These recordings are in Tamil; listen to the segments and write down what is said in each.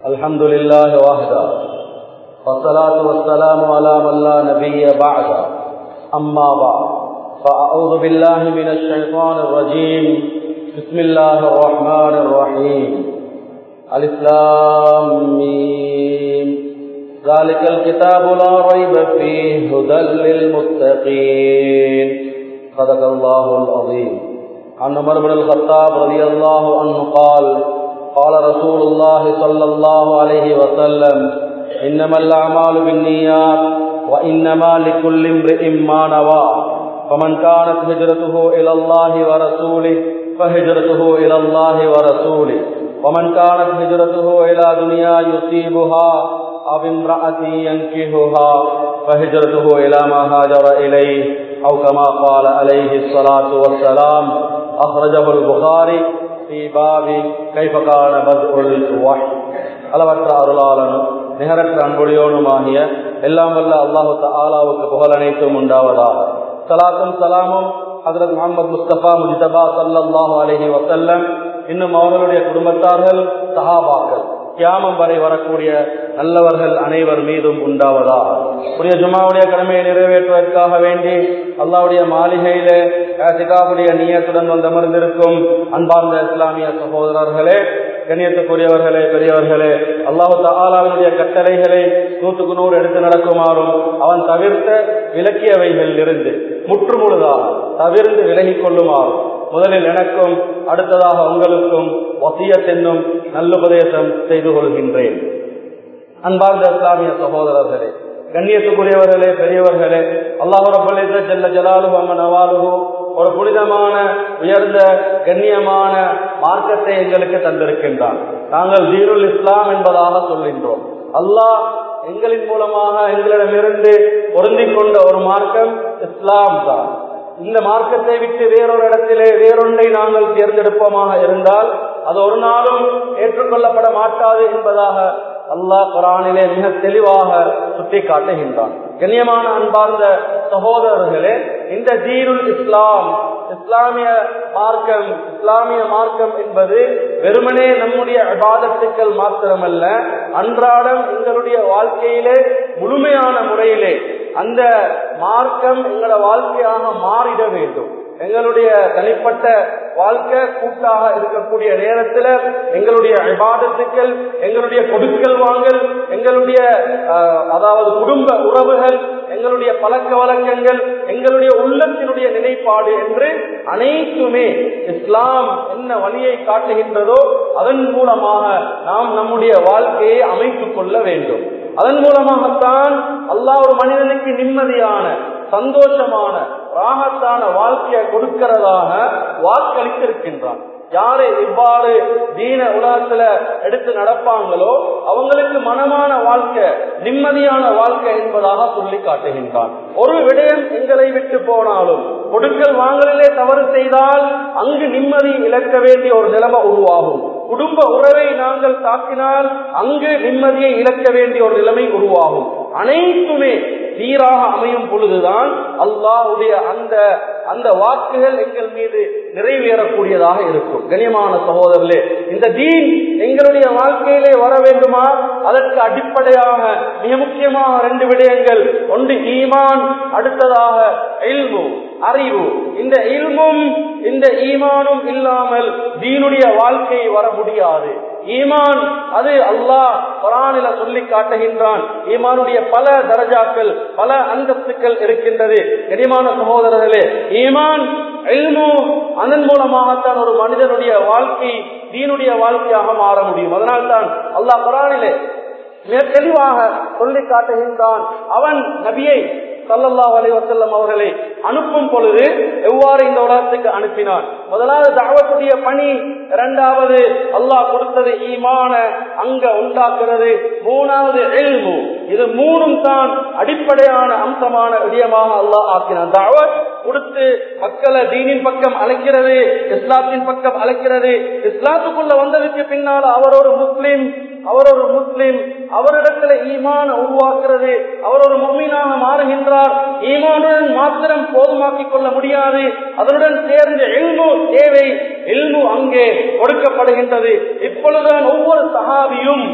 الحمد لله وحده والصلاة والسلام على من لا نبي بعد أما بعد فأعوذ بالله من الشيطان الرجيم بسم الله الرحمن الرحيم الإسلام ذلك الكتاب لا ريب فيه هدى للمتقين صدق الله العظيم عن عمر بن الخطاب رضي الله عنه قال قال رسول الله صلى الله عليه وسلم إنما الأعمال بالنيات وإنما لكل امرئ ما نوى فمن كانت هجرته إلى الله ورسوله فهجرته إلى الله ورسوله ومن كانت هجرته إلى دنيا يصيبها أو امرأة ينكهها فهجرته إلى ما هاجر إليه أو كما قال عليه الصلاة والسلام أخرجه البخاري في باب كيف كان بدء الوحي அளவற்ற அருளாளனும் நிகரற்ற அன்பொழியோனுமாகிய எல்லாம் வல்ல அல்லாஹு ஆலாவுக்கு புகழ் அனைத்தும் உண்டாவதாக சலாத்தும் சலாமும் ஹசரத் முகமது முஸ்தபா முஜிதபா சல்லாஹூ அலஹி வசல்லம் இன்னும் அவர்களுடைய குடும்பத்தார்கள் சஹாபாக்கள் கியாமம் வரை வரக்கூடிய நல்லவர்கள் அனைவர் மீதும் உண்டாவதா புரிய ஜுமாவுடைய கடமையை நிறைவேற்றுவதற்காக வேண்டி அல்லாவுடைய மாளிகையிலே சிகாவுடைய நீயத்துடன் வந்தமர்ந்திருக்கும் அன்பார்ந்த இஸ்லாமிய சகோதரர்களே கண்ணியத்துக்குரியவர்களே பெரியவர்களே அல்லாஹு தாலாவினுடைய கட்டளைகளை நூற்றுக்கு நூறு எடுத்து நடக்குமாறும் அவன் தவிர்த்த விலக்கியவைகளில் இருந்து முற்றுமுழுதாக தவிர்த்து விலகிக் கொள்ளுமாறும் முதலில் எனக்கும் அடுத்ததாக உங்களுக்கும் வசியத் என்னும் நல்லுபதேசம் செய்து கொள்கின்றேன் அன்பார்ந்த இஸ்லாமிய சகோதரர்களே கண்ணியத்துக்குரியவர்களே பெரியவர்களே அல்லாஹு ரபுல்ல ஜல்ல ஜலாலுஹு அம்ம நவாலுஹு ஒரு புனிதமான உயர்ந்த கண்ணியமான மார்க்கத்தை எங்களுக்கு தந்திருக்கின்றான் நாங்கள் தீருல் இஸ்லாம் என்பதாக சொல்கின்றோம் அல்லாஹ் எங்களின் மூலமாக எங்களிடமிருந்து பொருந்திக் கொண்ட ஒரு மார்க்கம் இஸ்லாம் தான் இந்த மார்க்கத்தை விட்டு வேறொரு இடத்திலே வேறொன்றை நாங்கள் தேர்ந்தெடுப்போமாக இருந்தால் அது ஒரு நாளும் ஏற்றுக்கொள்ளப்பட மாட்டாது என்பதாக அல்லாஹ் குரானிலே மிக தெளிவாக சுட்டி காட்டுகின்றான் கண்ணியமான அன்பார்ந்த சகோதரர்களே இந்த தீருல் இஸ்லாம் இஸ்லாமிய மார்க்கம் இஸ்லாமிய மார்க்கம் என்பது வெறுமனே நம்முடைய விவாதத்துக்கள் மாத்திரமல்ல அன்றாடம் எங்களுடைய வாழ்க்கையிலே முழுமையான முறையிலே அந்த மார்க்கம் எங்களோட வாழ்க்கையாக மாறிட வேண்டும் எங்களுடைய தனிப்பட்ட வாழ்க்கை கூட்டாக இருக்கக்கூடிய நேரத்தில் எங்களுடைய விவாதத்துக்கள் எங்களுடைய கொடுக்கல் வாங்கல் எங்களுடைய அதாவது குடும்ப உறவுகள் எங்களுடைய பழக்க வழக்கங்கள் எங்களுடைய உள்ளத்தினுடைய நிலைப்பாடு என்று அனைத்துமே இஸ்லாம் என்ன வழியை காட்டுகின்றதோ அதன் மூலமாக நாம் நம்முடைய வாழ்க்கையை அமைத்துக் கொள்ள வேண்டும் அதன் மூலமாகத்தான் அல்லாஹ் ஒரு மனிதனுக்கு நிம்மதியான சந்தோஷமான ராகத்தான வாழ்க்கையை கொடுக்கிறதாக வாக்களித்திருக்கின்றான் யாரு இவ்வாறு தீன உலகத்துல எடுத்து நடப்பாங்களோ அவங்களுக்கு மனமான வாழ்க்கை நிம்மதியான வாழ்க்கை என்பதாக சொல்லி காட்டுகின்றான் ஒரு விடயம் எங்களை விட்டு போனாலும் கொடுக்கல் வாங்கலிலே தவறு செய்தால் அங்கு நிம்மதி இழக்க வேண்டிய ஒரு நிலைமை உருவாகும் குடும்ப உறவை நாங்கள் தாக்கினால் அங்கு நிம்மதியை இழக்க வேண்டிய ஒரு நிலைமை உருவாகும் அனைத்துமே சீராக அமையும் பொழுதுதான் அல்லாஹுடைய அந்த அந்த வாக்குகள் எங்கள் மீது நிறைவேறக்கூடியதாக இருக்கும் கனியமான சகோதரர்களே இந்த தீன் எங்களுடைய வாழ்க்கையிலே வர வேண்டுமா அதற்கு அடிப்படையாக மிக முக்கியமாக ரெண்டு விடயங்கள் ஒன்று ஈமான் அடுத்ததாக எல்மு அறிவு இந்த இல்மும் இந்த ஈமானும் இல்லாமல் தீனுடைய வாழ்க்கை வர முடியாது ஈமான் அது அல்லாஹ் குரானில சொல்லி காட்டுகின்றான் ஈமானுடைய பல தரஜாக்கள் பல அந்தஸ்துக்கள் இருக்கின்றது கனிமான சகோதரர்களே ஈமான் அதன் மூலமாகத்தான் ஒரு மனிதனுடைய வாழ்க்கை தீனுடைய வாழ்க்கையாக மாற முடியும் அதனால்தான் அல்லாஹ் குரானிலே மிக தெளிவாக சொல்லி காட்டுகின்றான் அவன் நபியை சல்லல்லா அலி வசல்லம் அவர்களை அனுப்பும் பொழுது எவ்வாறு இந்த உலகத்துக்கு அனுப்பினான் முதலாவது தாவத்துடைய பணி இரண்டாவது அல்லாஹ் கொடுத்தது ஈமான அங்க உண்டாக்குறது மூணாவது எல்மு இது மூணும் தான் அடிப்படையான அம்சமான விடயமாக அல்லாஹ் ஆக்கினான் தாவத் கொடுத்து மக்களை தீனின் பக்கம் அழைக்கிறது இஸ்லாத்தின் பக்கம் அழைக்கிறது இஸ்லாத்துக்குள்ள வந்ததுக்கு பின்னால் அவர் ஒரு முஸ்லிம் அவர் ஒரு முஸ்லிம் அவரிடத்துல ஈமான உருவாக்குறது அவர் ஒரு மும்மீனாக மாறுகின்றார் ஈமானுடன் மாத்திரம் போதுமாக்கிக் கொள்ள முடியாது அதனுடன் சேர்ந்த எல்மு தேவை எல்மு அங்கே கொடுக்கப்படுகின்றது இப்பொழுதுதான் ஒவ்வொரு சகாபியும்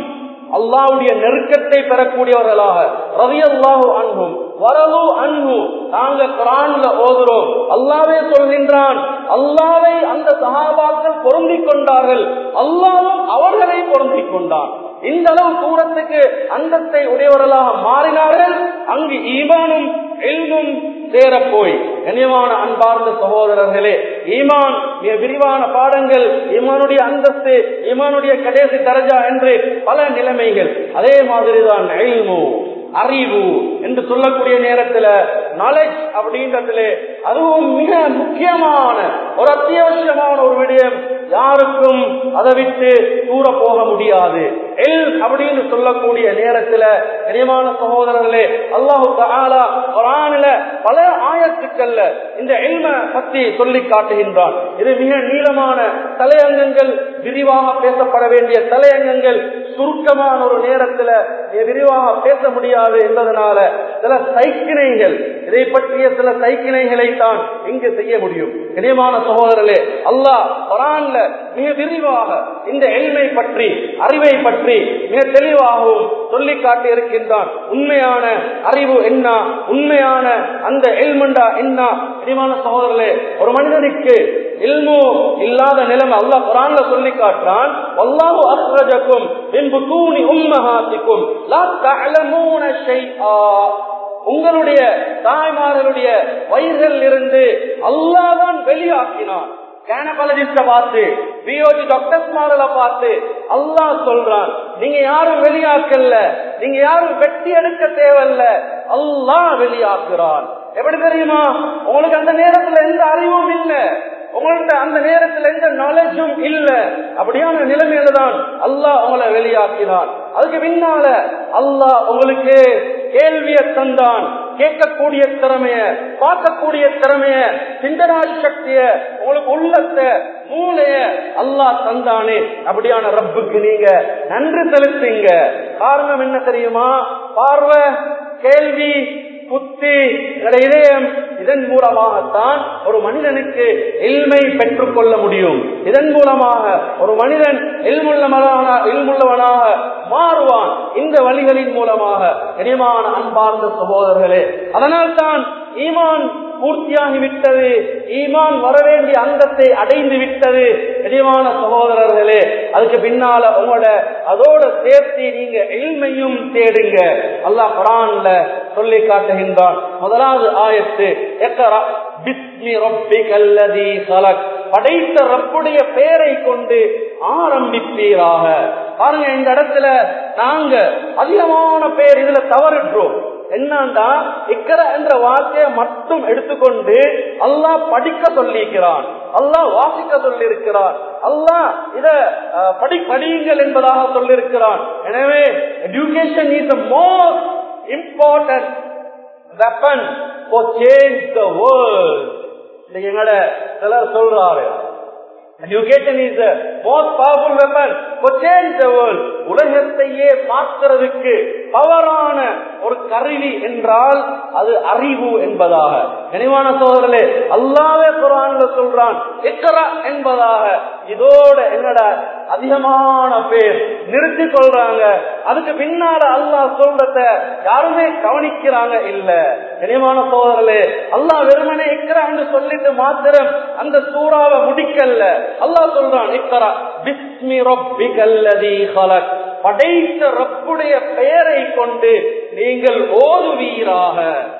அல்லாவுடைய நெருக்கத்தை பெறக்கூடியவர்களாக ரவி அல்லாஹு அன்பும் வரவு அன்பு நாங்க குரான்ல ஓதுறோம் அல்லாவே சொல்கின்றான் அல்லாவை அந்த சகாபாக்கள் பொருந்திக் கொண்டார்கள் அல்லாவும் அவர்களை பொருந்திக் கொண்டான் இந்த அளவு தூரத்துக்கு அந்தத்தை உடையவர்களாக மாறினார்கள் அங்கு ஈமானும் எல்மும் சேர போய் கனியமான அன்பார்ந்த சகோதரர்களே ஈமான் மிக விரிவான பாடங்கள் ஈமானுடைய அந்தஸ்து ஈமானுடைய கடைசி தரஜா என்று பல நிலைமைகள் அதே மாதிரிதான் எல்மு அறிவு என்று சொல்லக்கூடிய நேரத்துல நாலேஜ் அப்படின்றதுல அதுவும் மிக முக்கியமான ஒரு அத்தியாவசியமான ஒரு விடயம் யாருக்கும் அதை விட்டு தூர போக முடியாது எல் அப்படின்னு சொல்லக்கூடிய நேரத்துல கனியமான சகோதரர்களே அல்லாஹு தாலா குரானில பல ஆயத்துக்கள்ல இந்த எல்ம பத்தி சொல்லி காட்டுகின்றான் இது மிக நீளமான தலையங்கங்கள் விரிவாக பேசப்பட வேண்டிய தலையங்கங்கள் சுருக்கமான ஒரு நேரத்துல விரிவாக பேச முடியாது என்பதனால சில சைக்கிணைகள் இதை பற்றிய சில சைக்கிணைகளை தான் இங்கு செய்ய முடியும் கனியமான சகோதரர்களே அல்லாஹ் குரான்ல மிக விரிவாக இந்த எளிமை பற்றி அறிவை பற்றி மிக தெளிவாகவும் சொல்லி காட்டி இருக்கின்றான் உண்மையான அறிவு என்ன உண்மையான அந்த எல்மண்டா என்ன கனியமான சகோதரர்களே ஒரு மனிதனுக்கு இல்மு இல்லாத நிலைமை அல்லாஹ் குரான்ல சொல்லி காட்டுறான் அல்லாஹு அஹ்ரஜக்கும் பின்பு தூணி உம்மஹாத்திக்கும் லா தஅலமூன ஷைஆ உங்களுடைய தாய்மார்களுடைய வயிறில் இருந்து அல்லாதான் வெளியாக்கினான் கேனபாலஜிஸ்ட பார்த்து பிஓஜி டாக்டர்ஸ் மாடல பார்த்து அல்லாஹ் சொல்றான் நீங்க யாரும் வெளியாக்கல்ல நீங்க யாரும் வெட்டி எடுக்க தேவையில்ல அல்லாஹ் வெளியாக்குறான் எப்படி தெரியுமா உங்களுக்கு அந்த நேரத்துல எந்த அறிவும் இல்லை உங்கள்ட்ட அந்த நேரத்தில் எந்த நாலேஜும் இல்ல அப்படியான நிலைமையில தான் அல்லாஹ் உங்களை வெளியாக்கினான் அதுக்கு பின்னால அல்லாஹ் உங்களுக்கு கேள்விய தந்தான் கேட்கக்கூடிய திறமைய பார்க்கக்கூடிய திறமைய சிந்தனா சக்திய உங்களுக்கு உள்ளத்தை மூளைய அல்லாஹ் தந்தானே அப்படியான ரப்புக்கு நீங்க நன்றி செலுத்துங்க காரணம் என்ன தெரியுமா பார்வை கேள்வி புத்தி இதயம் இதன் மூலமாகத்தான் ஒரு மனிதனுக்கு எல்மை பெற்றுக் கொள்ள முடியும் இதன் மூலமாக ஒரு மனிதன் எல்முள்ளவனாக எல்முள்ளவனாக மாறுவான் இந்த வழிகளின் மூலமாக இனிமான அன்பார்ந்த சகோதரர்களே அதனால் தான் ஈமான் பூர்த்தியாகி விட்டது ஈமான் வர வேண்டிய அந்தத்தை அடைந்து விட்டது இனிமான சகோதரர்களே அதுக்கு பின்னால உங்களோட அதோட சேர்த்து நீங்க எல்மையும் தேடுங்க அல்லாஹ் குரான்ல சொல்லி காட்டுகின்றான் முதலாவது ஆயத்து எக்கரா பிஸ்மி ரப்பிகல்லதி ஹலக் படைத்த ரப்புடைய பெயரை கொண்டு ஆரம்பிப்பீராக பாருங்க இந்த இடத்துல நாங்க அதிகமான பேர் இதுல தவறிடுறோம் என்னண்டா இக்கர என்ற வார்த்தையை மட்டும் எடுத்துக்கொண்டு அல்லாஹ் படிக்க சொல்லியிருக்கிறான் அல்லாஹ் வாசிக்க சொல்லியிருக்கிறான் அல்லாஹ் இத படி படியுங்கள் என்பதாக சொல்லியிருக்கிறான் எனவே education is the most important weapon for change the world எங்கட சிலர் சொல்றாரு Education is the most powerful weapon for change the world. உலகத்தையே மாற்றுறதுக்கு பவரான ஒரு கருவி என்றால் அது அறிவு என்பதாக நினைவான சோதரே அல்லாவே குரான்ல சொல்றான் இக்கரா என்பதாக இதோட என்னடா அதிகமான பேர் நிறுத்தி கொள்றாங்க அதுக்கு பின்னால அல்லாஹ் சொல்றத யாருமே கவனிக்கிறாங்க இல்ல நினைவான சோதரே அல்லாஹ் வெறுமனே இக்கரா என்று சொல்லிட்டு மாத்திரம் அந்த சூறாவை முடிக்கல அல்லாஹ் சொல்றான் இக்கரா பிஸ்மி ரப்பிகல்லதி ஹலக் படைத்த ரப்புடைய பெயரை கொண்டு நீங்கள் ஓதுவீராக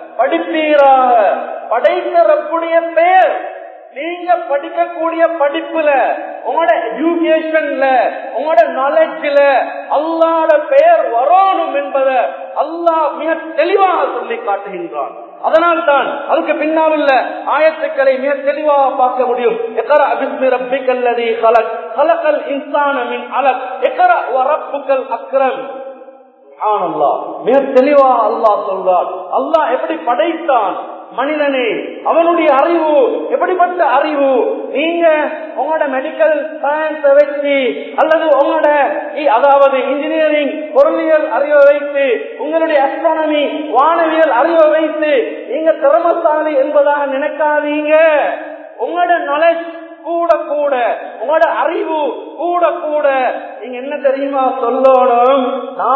படிப்பீராக படைத்த ரப்புடைய பெயர் நீங்க படிக்கக்கூடிய படிப்புல உங்களோட எஜுகேஷன்ல உங்களோட நாலேஜ்ல அல்லாட பெயர் வரணும் என்பதை அல்லாஹ் மிக தெளிவாக சொல்லி காட்டுகின்றான் அதனால் தான் அதுக்கு பின்னால் உள்ள ஆயத்துக்களை மிக தெளிவாக பார்க்க முடியும் எக்கர அபிஸ்மி ரப்பிக்கல்லதி ஹலக் ஹலக்கல் இன்சான மின் அலக் எக்கர வரப்புக்கள் அக்ரம் மிக தெளிவாக அல்லாஹ் சொல்றார் அல்லாஹ் எப்படி படைத்தான் மனிதனே அவனுடைய அறிவு எப்படிப்பட்ட அறிவு நீங்க உங்களோட மெடிக்கல் சயின்ஸ வச்சு அல்லது உங்களோட அதாவது இன்ஜினியரிங் பொருளியல் அறிவை வைத்து உங்களுடைய அஸ்ட்ரானமி வானவியல் அறிவை வைத்து நீங்க திறமசாலி என்பதாக நினைக்காதீங்க உங்களோட நாலேஜ் கூட கூட உங்களோட அறிவு கூட கூட நீங்க என்ன தெரியுமா சொல்லணும்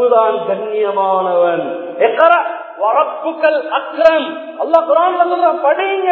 ரப்பு தான் கண்ணியமானவன் எக்கர வரப்புக்கள் அக்ரம் அல்லாஹ் குரான்ல சொல்ற படிங்க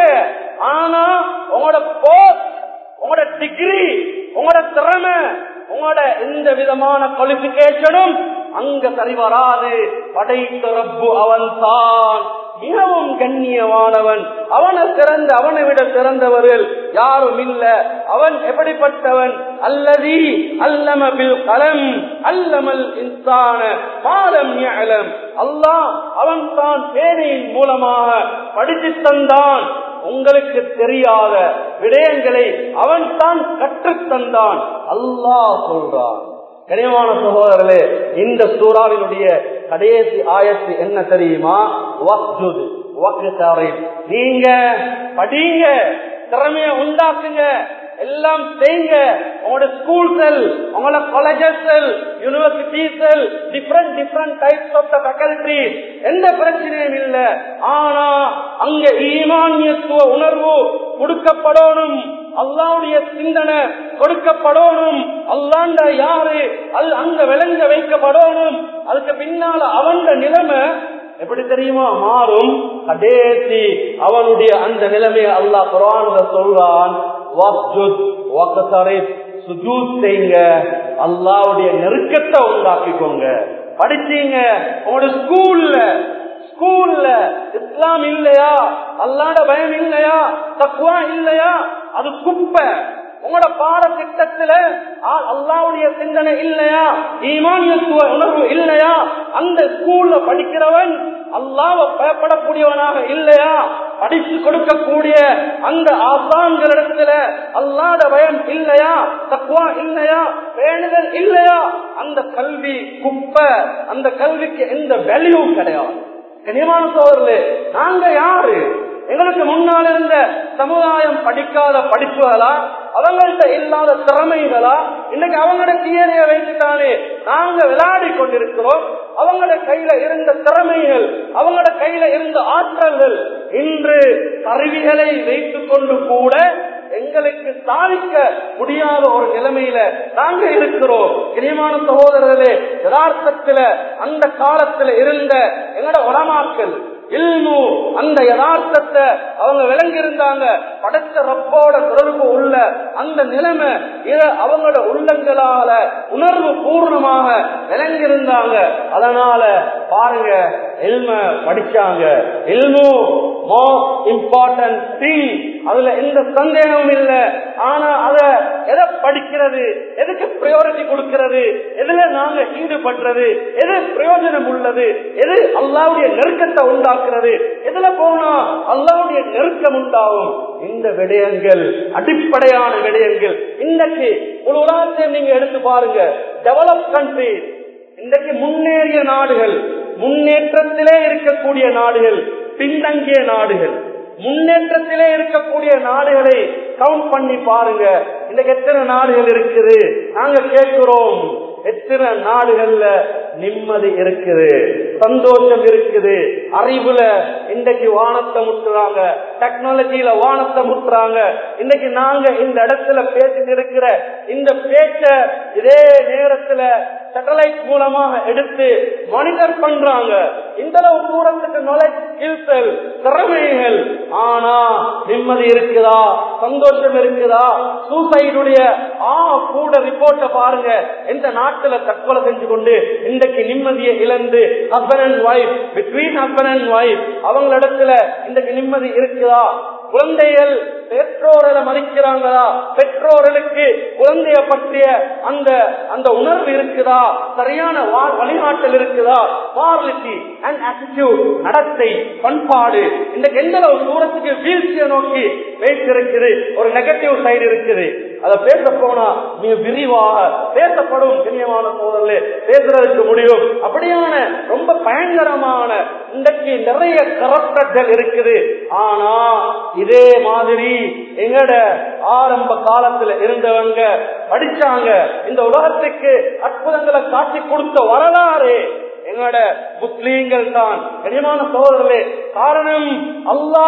ஆனா உங்களோட போஸ்ட் உங்களோட டிகிரி உங்களோட திறமை உங்களோட எந்த விதமான குவாலிபிகேஷனும் அங்க சரி வராது படைத்த ரப்பு அவன் தான் மிகவும் கண்ணியமானவன் அவனை சிறந்த அவனை விட சிறந்தவர்கள் யாரும் இல்ல அவன் எப்படிப்பட்டவன் அல்லதி அல்லம பில் கலம் அல்லமல் இன்சான மாலம் யஅலம் அல்லாஹ் அவன் தான் பேனையின் மூலமாக படித்து தந்தான் உங்களுக்கு தெரியாத விடயங்களை அவன் தான் கற்றுத் தந்தான் அல்லாஹ் சொல்றான் கனியமான சகோதரர்களே இந்த சூறாவினுடைய கடைசி ஆயத்து என்ன தெரியுமா வக்ஜுது வக்ஜுதாரின். நீங்க படிங்க திறமைய உண்டாக்குங்க எல்லாம் செய்யுங்க உங்களோட ஸ்கூல்கள் உங்களோட colleges universities different different types of the faculty எந்த பிரச்சனையும் இல்ல ஆனா அங்க ஈமானியத்துவ உணர்வு கொடுக்கப்படணும் அல்லாவுடைய சிந்தனை கொடுக்கப்படணும் அல்லாண்ட யாரு அது அங்க விளங்க வைக்கப்படணும் அதுக்கு பின்னால அவன் நிலைமை எப்படி தெரியுமா மாறும் கடைசி அவனுடைய அந்த நிலைமையை அல்லாஹ் குரான்ல சொல்றான் வஸ்ஜுத் வக்தரித் சுஜூத் செய்யுங்க அல்லாவுடைய நெருக்கத்தை உண்டாக்கிக்கோங்க படிச்சீங்க உங்களோட ஸ்கூல்ல ஸ்கூல்ல இஸ்லாம் இல்லையா அல்லாட பயம் இல்லையா தக்குவா இல்லையா அது குப்பை உங்களோட பாடத்திட்டத்துல ஆ- அல்லாவுடைய சிந்தனை இல்லையா ஈமானியத்துவ உணர்வு இல்லையா அந்த ஸ்கூல்ல படிக்கிறவன் அல்லாவ பயப்படக்கூடியவனாக இல்லையா படிச்சு கொடுக்கக்கூடிய அந்த ஆசான்களிடத்துல அல்லாத பயம் இல்லையா தக்குவா இல்லையா பேணுதல் இல்லையா அந்த கல்வி குப்பை அந்த கல்விக்கு எந்த வேல்யூ கிடையாது கனியமான சோதரே நாங்க யாரு எங்களுக்கு முன்னால் இருந்த சமுதாயம் படிக்காத படிப்புகளா அவங்கள்ட்ட இல்லாத திறமைகளா இன்னைக்கு அவங்களோட தியரிய வைத்துட்டானே நாங்க விளையாடி கொண்டிருக்கிறோம் அவங்களோட கையில இருந்த திறமைகள் அவங்களோட கையில இருந்த ஆற்றல்கள் இன்று கருவிகளை வைத்துக் கொண்டு கூட எங்களுக்கு சாதிக்க முடியாத ஒரு நிலைமையில நாங்க இருக்கிறோம் கிரியமான சகோதரர்களே யதார்த்தத்துல அந்த காலத்துல இருந்த எங்கட உடமாக்கள் இல்மு அந்த யதார்த்தத்தை அவங்க விளங்கி இருந்தாங்க படைச்ச ரப்போட தொடர்பு உள்ள அந்த நிலைமை இத அவங்களோட உள்ளங்களால உணர்வு பூர்ணமாக விளங்கி இருந்தாங்க அதனால பாருங்க எல்ம படிச்சாங்க எல்மு மோஸ்ட் இம்பார்ட்டன்ட் திங் அதுல எந்த சந்தேகமும் இல்ல ஆனா அத எதை படிக்கிறது எதுக்கு ப்ரையாரிட்டி கொடுக்கிறது எதுல நாங்க ஈடுபடுறது எது பிரயோஜனம் உள்ளது எது அல்லாவுடைய நெருக்கத்தை உண்டாக்குறது எதுல போனா அல்லாவுடைய நெருக்கம் உண்டாகும் இந்த விடயங்கள் அடிப்படையான விடயங்கள் இன்னைக்கு ஒரு உலகத்தையும் நீங்க எடுத்து பாருங்க டெவலப் கண்ட்ரி இன்றைக்கு முன்னேறிய நாடுகள் முன்னேற்றத்திலே இருக்கக்கூடிய நாடுகள் பின்தங்கிய நாடுகள் முன்னேற்றத்திலே இருக்கக்கூடிய நாடுகளை கவுண்ட் பண்ணி பாருங்க இன்னைக்கு எத்தனை நாடுகள் இருக்குது நாங்க கேட்கிறோம் எத்தனை நாடுகள்ல நிம்மதி இருக்குது சந்தோஷம் இருக்குது அறிவுல இன்றைக்கு வானத்தை முட்டுறாங்க டெக்னாலஜியில வானத்தை முட்டுறாங்க இன்னைக்கு நாங்க இந்த இடத்துல பேசிட்டு இருக்கிற இந்த பேச்ச இதே நேரத்துல சேட்டலைட் மூலமாக எடுத்து மானிட்டர் பண்றாங்க இந்த அளவு தூரத்துக்கு நாலேஜ் ஸ்கில்ஸ் திறமைகள் ஆனா நிம்மதி இருக்குதா சந்தோஷம் இருக்குதா சூசைடுடைய ஆ கூட ரிப்போர்ட்ட பாருங்க எந்த நாட்டுல தற்கொலை செஞ்சு கொண்டு இன்றைக்கு நிம்மதியை இழந்து husband and wife between husband and wife அவங்களிடத்துல இன்றைக்கு நிம்மதி இருக்குதா குழந்தைகள் பெற்றோர்களை மதிக்கிறாங்களா பெற்றோர்களுக்கு குழந்தைய பற்றிய அந்த அந்த உணர்வு இருக்குதா சரியான வா- வழிகாட்டல் இருக்குதா மாரலிட்டி அண்ட் ஆட்டிடியூட் நடத்தை பண்பாடு இன்றைக்கு எந்த அளவு தூரத்துக்கு வீழ்ச்சியை நோக்கி வைத்திருக்குது ஒரு நெகட்டிவ் சைடு இருக்குது அதை பேச போனா மிக விரிவாக பேசப்படும் கண்ணியமான சோதரில் பேசுறதுக்கு முடியும் அப்படியான ரொம்ப பயங்கரமான இன்றைக்கு நிறைய கரப்டர்கள் இருக்குது ஆனா இதே மாதிரி எங்கட ஆரம்ப காலத்துல இருந்தவங்க படிச்சாங்க இந்த உலகத்துக்கு அற்புதங்களை காட்டி கொடுத்த வரலாறு எங்களோட முஸ்லீம்கள் தான் கனிமான சோதரர்களே காரணம் அல்லாஹ்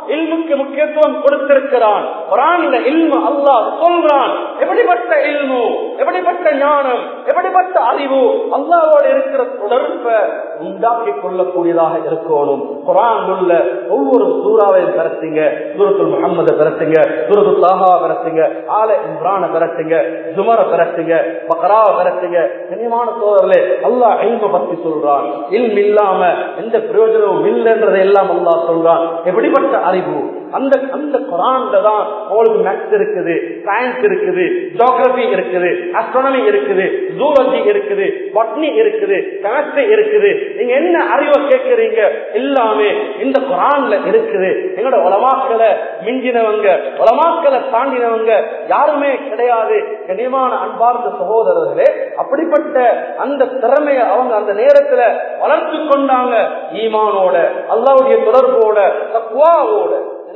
இல்முக்கு முக்கியத்துவம் கொடுத்திருக்கிறான் குரான்ல இல்மு அல்லாஹ் சொல்றான் எப்படிப்பட்ட இல்மு எப்படிப்பட்ட ஞானம் எப்படிப்பட்ட அறிவு அல்லாவோடு இருக்கிற தொடர்பை உண்டாக்கி கொள்ளக்கூடியதாக இருக்கணும் குரான் உள்ள ஒவ்வொரு சூறாவையும் பெறத்தீங்க சூரத்துல் முகமது பெறத்தீங்க சூரத்து தாஹா பெறத்தீங்க ஆல இம்ரான பெறத்தீங்க ஜுமர பெறத்தீங்க பக்ராவை பெறத்தீங்க கனிமான சோதரர்களே அல்லாஹ் இல்ம பத்தி சொல்றான் இல்ம் இல்லாம எந்த பிரயோஜனமும் இல்லைன்றதை எல்லாம் அல்லாஹ் சொல்றான் எப்படிப்பட்ட அறிவு அந்த அந்த குரான்ல தான் உங்களுக்கு மேத்ஸ் இருக்குது சயின்ஸ் இருக்குது ஜியோகிரபி இருக்குது அஸ்ட்ரானமி இருக்குது ஜூலஜி இருக்குது பட்னி இருக்குது கெமிஸ்ட்ரி இருக்குது நீங்க என்ன அறிவை கேட்கறீங்க எல்லாமே இந்த குரான்ல இருக்குது எங்களோட உலமாக்களை மிஞ்சினவங்க உலமாக்களை தாண்டினவங்க யாருமே கிடையாது கனிமான அன்பார்ந்த சகோதரர்களே அப்படிப்பட்ட அந்த திறமையை அவங்க அந்த நேரத்துல வளர்த்து கொண்டாங்க ஈமானோட அல்லாவுடைய தொடர்போட தக்குவாவோட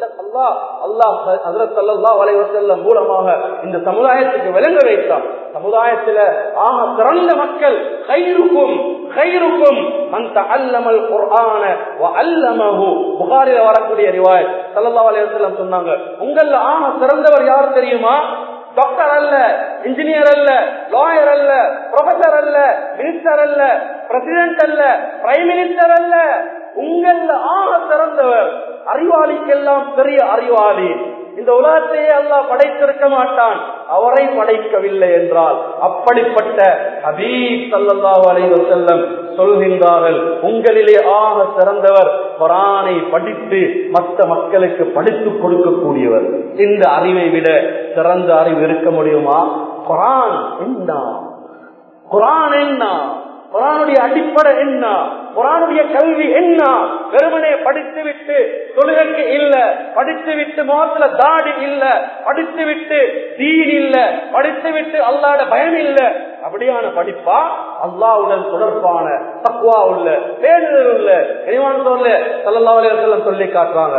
மூலமாக இந்த சமுதாயத்துக்கு விளங்க வைத்தான் சமுதாயத்துல ஆக சிறந்த மக்கள் கைருக்கும் கைருக்கும் அந்த அல்லமல் குர்ஆன அல்லமஹு புகாரில வரக்கூடிய ரிவாய் சல்லல்லாஹு அலைஹி வஸல்லம் சொன்னாங்க உங்கள ஆக சிறந்தவர் யார் தெரியுமா டாக்டர் அல்ல இன்ஜினியர் அல்ல லாயர் அல்ல ப்ரொஃபசர் அல்ல மினிஸ்டர் அல்ல பிரசிடென்ட் அல்ல பிரைம் மினிஸ்டர் அல்ல உங்கள ஆக சிறந்தவர் அறிவாளிக்கெல்லாம் பெரிய அறிவாளி இந்த உலகத்தையே அல்லாஹ் படைத்திருக்க மாட்டான் அவரை படைக்கவில்லை என்றால் அப்படிப்பட்ட ஹபீப் சல்லல்லாஹு அலைஹி வஸல்லம் சொல்கின்றார்கள் உங்களிலே ஆக சிறந்தவர் குரானை படித்து மற்ற மக்களுக்கு படித்துக் கொடுக்கக்கூடியவர் இந்த அறிவை விட சிறந்த அறிவு இருக்க முடியுமா குரான் என்ன குரான் என்ன குரானுடைய அடிப்படை என்ன குரானுடைய கல்வி என்ன வெறுமனே படித்து விட்டு தொழுகைக்கு இல்ல படித்து விட்டு முகத்துல தாடி இல்ல படித்து விட்டு தீன் இல்ல படித்து விட்டு அல்லாட பயம் இல்ல அப்படியான படிப்பா அல்லாவுடன் தொடர்பான தக்குவா உள்ள பேருதல் உள்ள இறைவான சொல்ல சல்லா அலையம் சொல்லி காட்டுறாங்க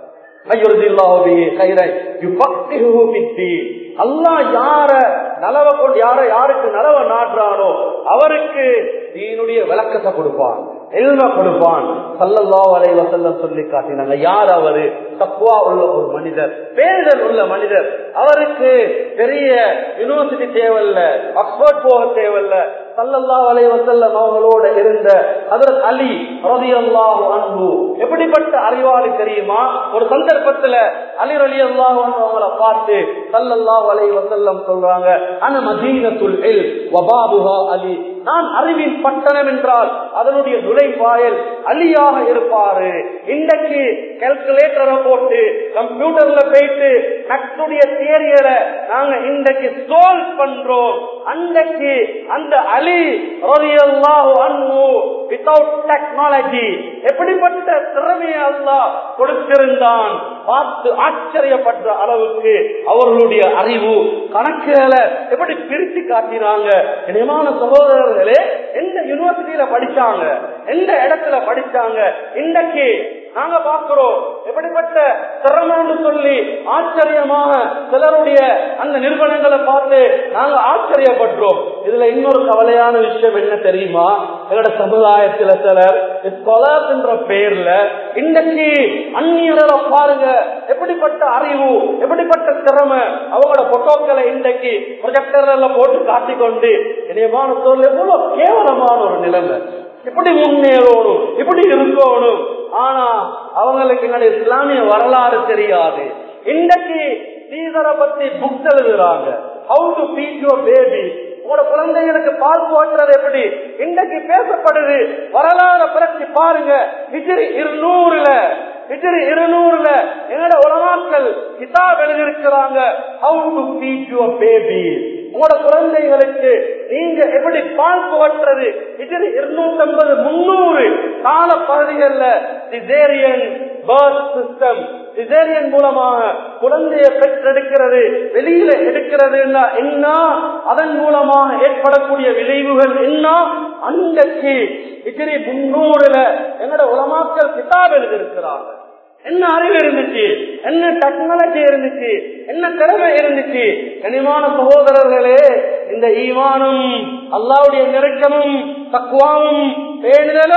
அல்லா யார நலவ கொண்டு யார யாருக்கு நலவ நாடுறானோ அவருக்கு தீனுடைய விளக்கத்தை கொடுப்பான் எல்ம கொடுப்பான் சல்லல்லா வலை வசல்லம் சொல்லி காட்டினாங்க யார் அவரு தப்புவா உள்ள ஒரு மனிதர் பேரிடர் உள்ள மனிதர் அவருக்கு பெரிய யூனிவர்சிட்டி தேவையில்ல ஆக்ஸ்போர்ட் போக தேவையில்ல சல்லல்லா வலை வசல்லம் அவங்களோட இருந்த அதற்கு அலி ரதி அல்லாஹு அன்பு எப்படிப்பட்ட அறிவாளி தெரியுமா ஒரு சந்தர்ப்பத்துல அலி ரலி அல்லாஹு அவங்கள பார்த்து சல்லல்லாஹு அலை வசல்லம் சொல்றாங்க அன மதீனத்துல் இல் வபாபுஹா அலி நான் அறிவின் பட்டணம் என்றால் அதனுடைய நுழைவாயல் அலியாக இருப்பாரு இன்றைக்கு கால்குலேட்டரை போட்டு கம்ப்யூட்டர்ல போயிட்டு மேக்ஸுடைய தியரிகளை நாங்க இன்றைக்கு சோல்வ் பண்றோம் அன்றைக்கு அந்த அலி ரலியல்லாஹு அன்ஹு வித்தவுட் டெக்னாலஜி எப்படிப்பட்ட திறமையை அல்லாஹ் கொடுத்திருந்தான் பார்த்து ஆச்சரியப்பட்ட அளவுக்கு அவர்களுடைய அறிவு கணக்குகளை எப்படி பிரித்து காட்டினாங்க இனிமான சகோதரர்களே எந்த யூனிவர்சிட்டியில படிச்சாங்க எந்த இடத்துல படிச்சாங்க இன்றைக்கு நாங்க பார்க்கிறோம் எப்படிப்பட்ட திறமைன்னு சொல்லி ஆச்சரியமாக சிலருடைய அந்த நிறுவனங்களை பார்த்து நாங்க ஆச்சரியப்பட்டோம் இதுல இன்னொரு கவலையான விஷயம் என்ன தெரியுமா எங்களோட சமுதாயத்துல சிலர் ஸ்காலர்ஸ் என்ற பெயர்ல இன்றைக்கு அந்நியரை பாருங்க எப்படிப்பட்ட அறிவு எப்படிப்பட்ட திறமை அவங்களோட போட்டோக்களை இன்றைக்கு ப்ரொஜெக்டர்ல போட்டு காட்டிக்கொண்டு இணையமான சூழல் எவ்வளவு கேவலமான ஒரு நிலைமை இப்படி முன்னேறணும் இப்படி இருக்கணும் ஆனா அவங்களுக்கு எங்களுடைய இஸ்லாமிய வரலாறு தெரியாது இன்றைக்கு சீதரை பத்தி புக்ஸ் எழுதுறாங்க how to feed your baby உங்களோட குழந்தைகளுக்கு பால் போட்டுறது எப்படி இன்றைக்கு பேசப்படுது வரலாறு பிரச்சி பாருங்க விஜய் இருநூறுல விஜய் இருநூறுல என்னோட உலமாக்கள் கிதாப் எழுதியிருக்கிறாங்க how to feed your baby உங்களோட குழந்தைகளுக்கு நீங்க எப்படி பால் போட்டுறது இது இருநூத்தி ஐம்பது முன்னூறு கால பகுதிகளில் சிசேரியன் பர்த் சிஸ்டம் சிசேரியன் மூலமாக குழந்தைய பெற்றெடுக்கிறது வெளியில எடுக்கிறதுன்னா என்ன அதன் மூலமாக ஏற்படக்கூடிய விளைவுகள் என்ன அன்றைக்கு இதிரி முன்னூறுல என்னோட உலமாக்கள் கிதாப் எழுதியிருக்கிறாங்க என்ன அறிவு இருந்துச்சு என்ன டெக்னாலஜி இருந்துச்சு என்ன திறமை இருந்துச்சு கனிமான சகோதரர்களே இந்த ஈமானும் அல்லாவுடைய நெருக்கமும் தக்குவாவும் பேணுதலும்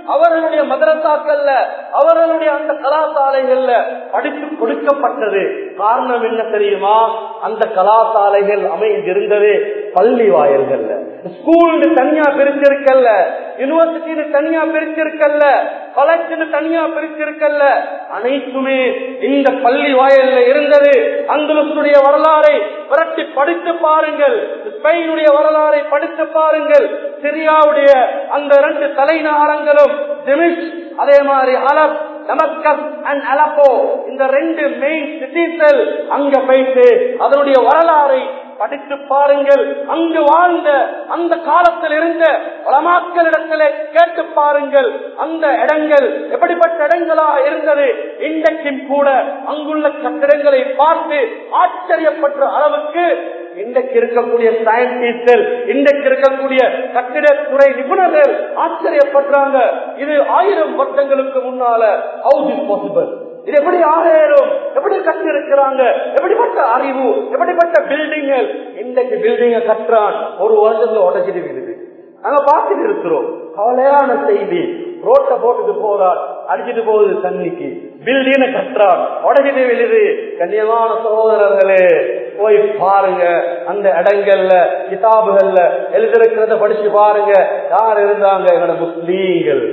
அவர்களுடைய மதரசாக்கள்ல அவர்களுடைய அந்த கலாசாலைகள்ல படித்து கொடுக்கப்பட்டது காரணம் என்ன தெரியுமா அந்த கலாசாலைகள் அமைந்திருந்தது பள்ளி வாயில்கள்ல ஸ்கூல் தனியா பிரிச்சிருக்கல்ல யூனிவர்சிட்டின்னு தனியா பிரிச்சிருக்கல்ல காலேஜ்னு தனியா பிரிச்சிருக்கல்ல அனைத்துமே இந்த பள்ளி வாயில்ல இருந்தது அந்தலுடைய வரலாறை புரட்டி படித்து பாருங்கள் ஸ்பெயினுடைய வரலாறை படித்து பாருங்கள் சிரியாவுடைய அந்த ரெண்டு தலைநகரங்களும் டெமிஷ் அதே மாதிரி அலப் டமஸ்கஸ் அண்ட் அலப்போ இந்த ரெண்டு மெயின் சிட்டிஸ்கள் அங்க போயிட்டு அதனுடைய வரலாறை படித்து பாருங்கள் அங்கு வாழ்ந்த அந்த காலத்தில் இருந்த வளமாக்களிடத்திலே கேட்டு பாருங்கள் அந்த இடங்கள் எப்படிப்பட்ட இடங்களாக இருந்தது இன்றைக்கும் கூட அங்குள்ள கட்டிடங்களை பார்த்து ஆச்சரியப்பட்ட அளவுக்கு இன்றைக்கு இருக்கக்கூடிய சயின்டிஸ்டர் இன்றைக்கு இருக்கக்கூடிய கட்டிடத்துறை நிபுணர்கள் ஆச்சரியப்படுறாங்க இது ஆயிரம் வருடங்களுக்கு முன்னால ஹவுஸ் இஸ் பாசிபிள் இது எப்படி ஆகேறும் எப்படி கட்டி இருக்கிறாங்க எப்படிப்பட்ட அறிவு எப்படிப்பட்ட பில்டிங்கள் இன்றைக்கு பில்டிங்க கட்டுறான் ஒரு வருஷத்துல உடச்சிட்டு விடுது நாங்க பார்த்துட்டு இருக்கிறோம் கவலையான செய்தி ரோட்டை போட்டுட்டு போறான் அடிச்சிட்டு போகுது தண்ணிக்கு பில்டிங்க கட்டுறான் உடச்சிட்டு விழுது கண்ணியமான சகோதரர்களே போய் பாருங்க அந்த இடங்கள்ல கிதாபுகள்ல எழுதிருக்கிறத படிச்சு பாருங்க யார் இருந்தாங்க எங்களோட முஸ்லீம்கள்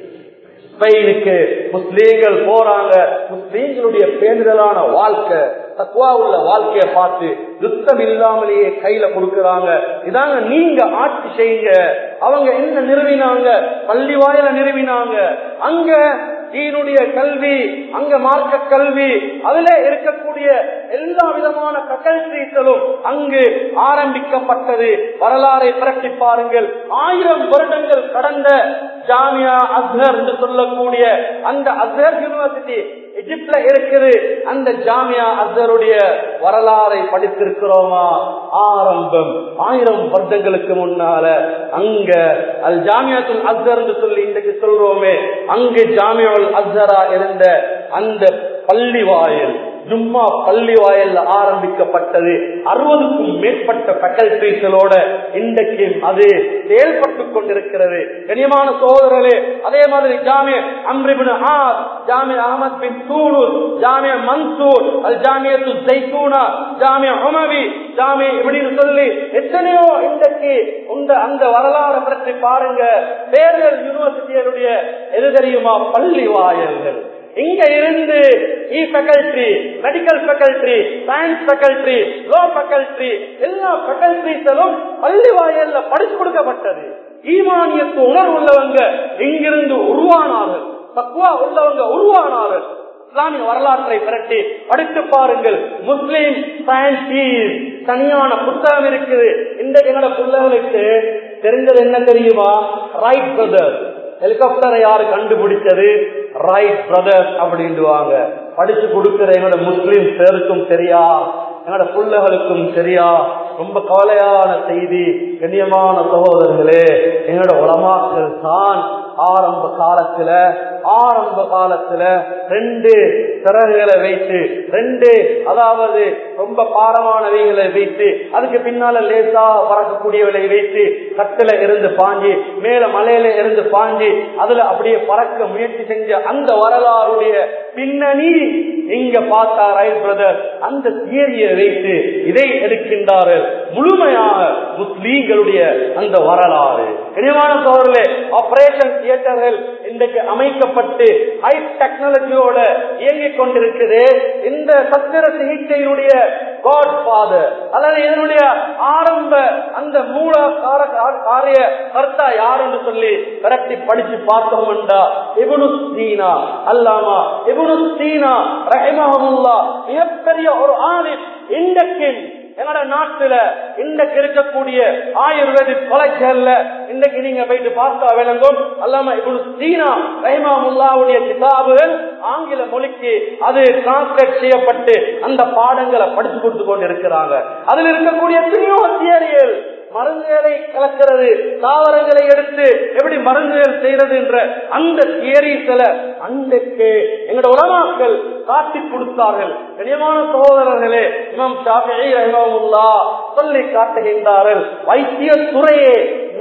ஸ்பெயினுக்கு முஸ்லீம்கள் போறாங்க முஸ்லீம்களுடைய பேணுதலான வாழ்க்கை தக்குவா உள்ள வாழ்க்கையை பார்த்து யுத்தம் இல்லாமலேயே கையில கொடுக்கறாங்க இதாங்க நீங்க ஆட்சி செய்யுங்க அவங்க என்ன நிறுவினாங்க பள்ளி வாயில நிறுவினாங்க அங்க தீனுடைய கல்வி அங்க மார்க்க கல்வி அதுல இருக்கக்கூடிய எல்லா விதமான ஃபேக்கல்டிகளும் அங்கு ஆரம்பிக்கப்பட்டது வரலாறை புரட்டி பாருங்கள் ஆயிரம் வருடங்கள் கடந்த ஜாமியா அஸ்ஹர் என்று சொல்லக்கூடிய அந்த அஸ்ஹர் யூனிவர்சிட்டி எஜிப்ட்ல இருக்குது அந்த ஜாமியா அஸ்ஹருடைய வரலாறை படித்திருக்கிறோமா ஆரம்பம் ஆயிரம் வருடங்களுக்கு முன்னால அங்க அல் ஜாமியாத்துல் அஸ்ஹர் என்று சொல்லி இன்றைக்கு சொல்றோமே அங்கு ஜாமியால் அஸ்ஹரா இருந்த அந்த பள்ளி வாயில் ஜும்மா பள்ளி வாயல்ல ஆரம்பிக்கப்பட்டது அறுபதுக்கும் மேற்பட்ட ஃபேக்கல்டிஸோட இன்றைக்கு அது செயல்பட்டு கொண்டிருக்கிறது கனியமான சோதரர்களே அதே மாதிரி ஜாமிய அம்ரிபின் ஆர் ஜாமிய அகமது பின் தூனூர் ஜாமிய மன்சூர் அல் ஜாமியத்து ஜெய்தூனா ஜாமிய உமவி ஜாமிய இப்படின்னு சொல்லி எத்தனையோ இன்றைக்கு இந்த அந்த வரலாறு பற்றி பாருங்க தேர்தல் யூனிவர்சிட்டிகளுடைய எது தெரியுமா பள்ளி வாயல்கள் இங்க இருந்து இ faculty medical faculty science faculty law faculty எல்லா ஃபேக்கல்டிஸும் பள்ளி வாயல்ல படிச்சு கொடுக்கப்பட்டது ஈமானியத்து உணர்வு உள்ளவங்க இங்கிருந்து உருவானார்கள் தக்குவா உள்ளவங்க உருவானார்கள் இஸ்லாமிய வரலாற்றை திரட்டி படித்து பாருங்கள் முஸ்லீம் சயின்ஸ் தனியான புத்தகம் இருக்குது இந்த எங்களோட பிள்ளைகளுக்கு தெரிஞ்சது என்ன தெரியுமா ரைட் பிரதர் ஹெலிகாப்டரை யாரு கண்டுபிடிச்சது ரைட் பிரதர்ஸ் அப்படின்டுவாங்க படிச்சு கொடுக்கிற எங்களோட முஸ்லீம் பேருக்கும் தெரியா எங்களோட பிள்ளைகளுக்கும் தெரியா ரொம்ப கவலையான செய்தி கண்ணியமான சகோதரர்களே எங்களோட உலமாக்கள் தான் ஆரம்ப காலத்துல ஆரம்ப காலத்துல ரெண்டு சிறகுகளை வைத்து ரெண்டு அதாவது ரொம்ப பாரமானவைகளை வைத்து அதுக்கு பின்னால லேசா பறக்கக்கூடியவளை வைத்து கட்டுல இருந்து பாஞ்சி மேல மலையில இருந்து பாஞ்சி அதுல அப்படியே பறக்க முயற்சி செஞ்ச அந்த வரலாறுடைய பின்னணி இங்க பார்த்தா ரைட் பிரதர் அந்த தியரியை வைத்து இதை எடுக்கின்றார்கள் முழுமையாக முஸ்லீம்களுடைய அந்த வரலாறு இனிமான சோழர்களே ஆபரேஷன் தியேட்டர்கள் இன்றைக்கு அமைக்கப்பட்டு ஹை டெக்னாலஜியோட இயங்கிக் கொண்டிருக்குது இந்த சத்திர சிகிச்சையினுடைய காட் ஃபாதர் அல்லது இதனுடைய ஆரம்ப அந்த மூல காரிய கர்த்தா யாருன்னு சொல்லி விரட்டி படிச்சு பார்த்தோம்டா இபுனு சீனா அல்லாமா இபுனு சீனா ரஹிமஹமுல்லா மிகப்பெரிய ஒரு ஆலிம் இன்றைக்கு எங்களோட நாட்டுல இன்றைக்கு இருக்கக்கூடிய ஆயுர்வேதிக் காலேஜ்கள்ல இன்னைக்கு நீங்க போயிட்டு பார்த்தா விளங்கும் அல்லாம இப்படி சீனா ரஹிமாமுல்லாவுடைய கிதாபுகள் ஆங்கில மொழிக்கு அது டிரான்ஸ்லேட் செய்யப்பட்டு அந்த பாடங்களை படிச்சு கொடுத்து கொண்டு இருக்கிறாங்க அதுல இருக்கக்கூடிய எத்தனையோ தியரியல் மருந்துகளை கலக்கிறது தாவரங்களை எடுத்து எப்படி மருந்துகள் செய்யறது என்ற அந்த தியரிஸ்ல அன்றைக்கு எங்களோட உலமாக்கள் காட்டி கொடுத்தார்கள் கனியமான சகோதரர்களே இமாம் ஷாஃபி ரஹிமஹுல்லா சொல்லி காட்டுகின்றார்கள் வைத்திய துறையே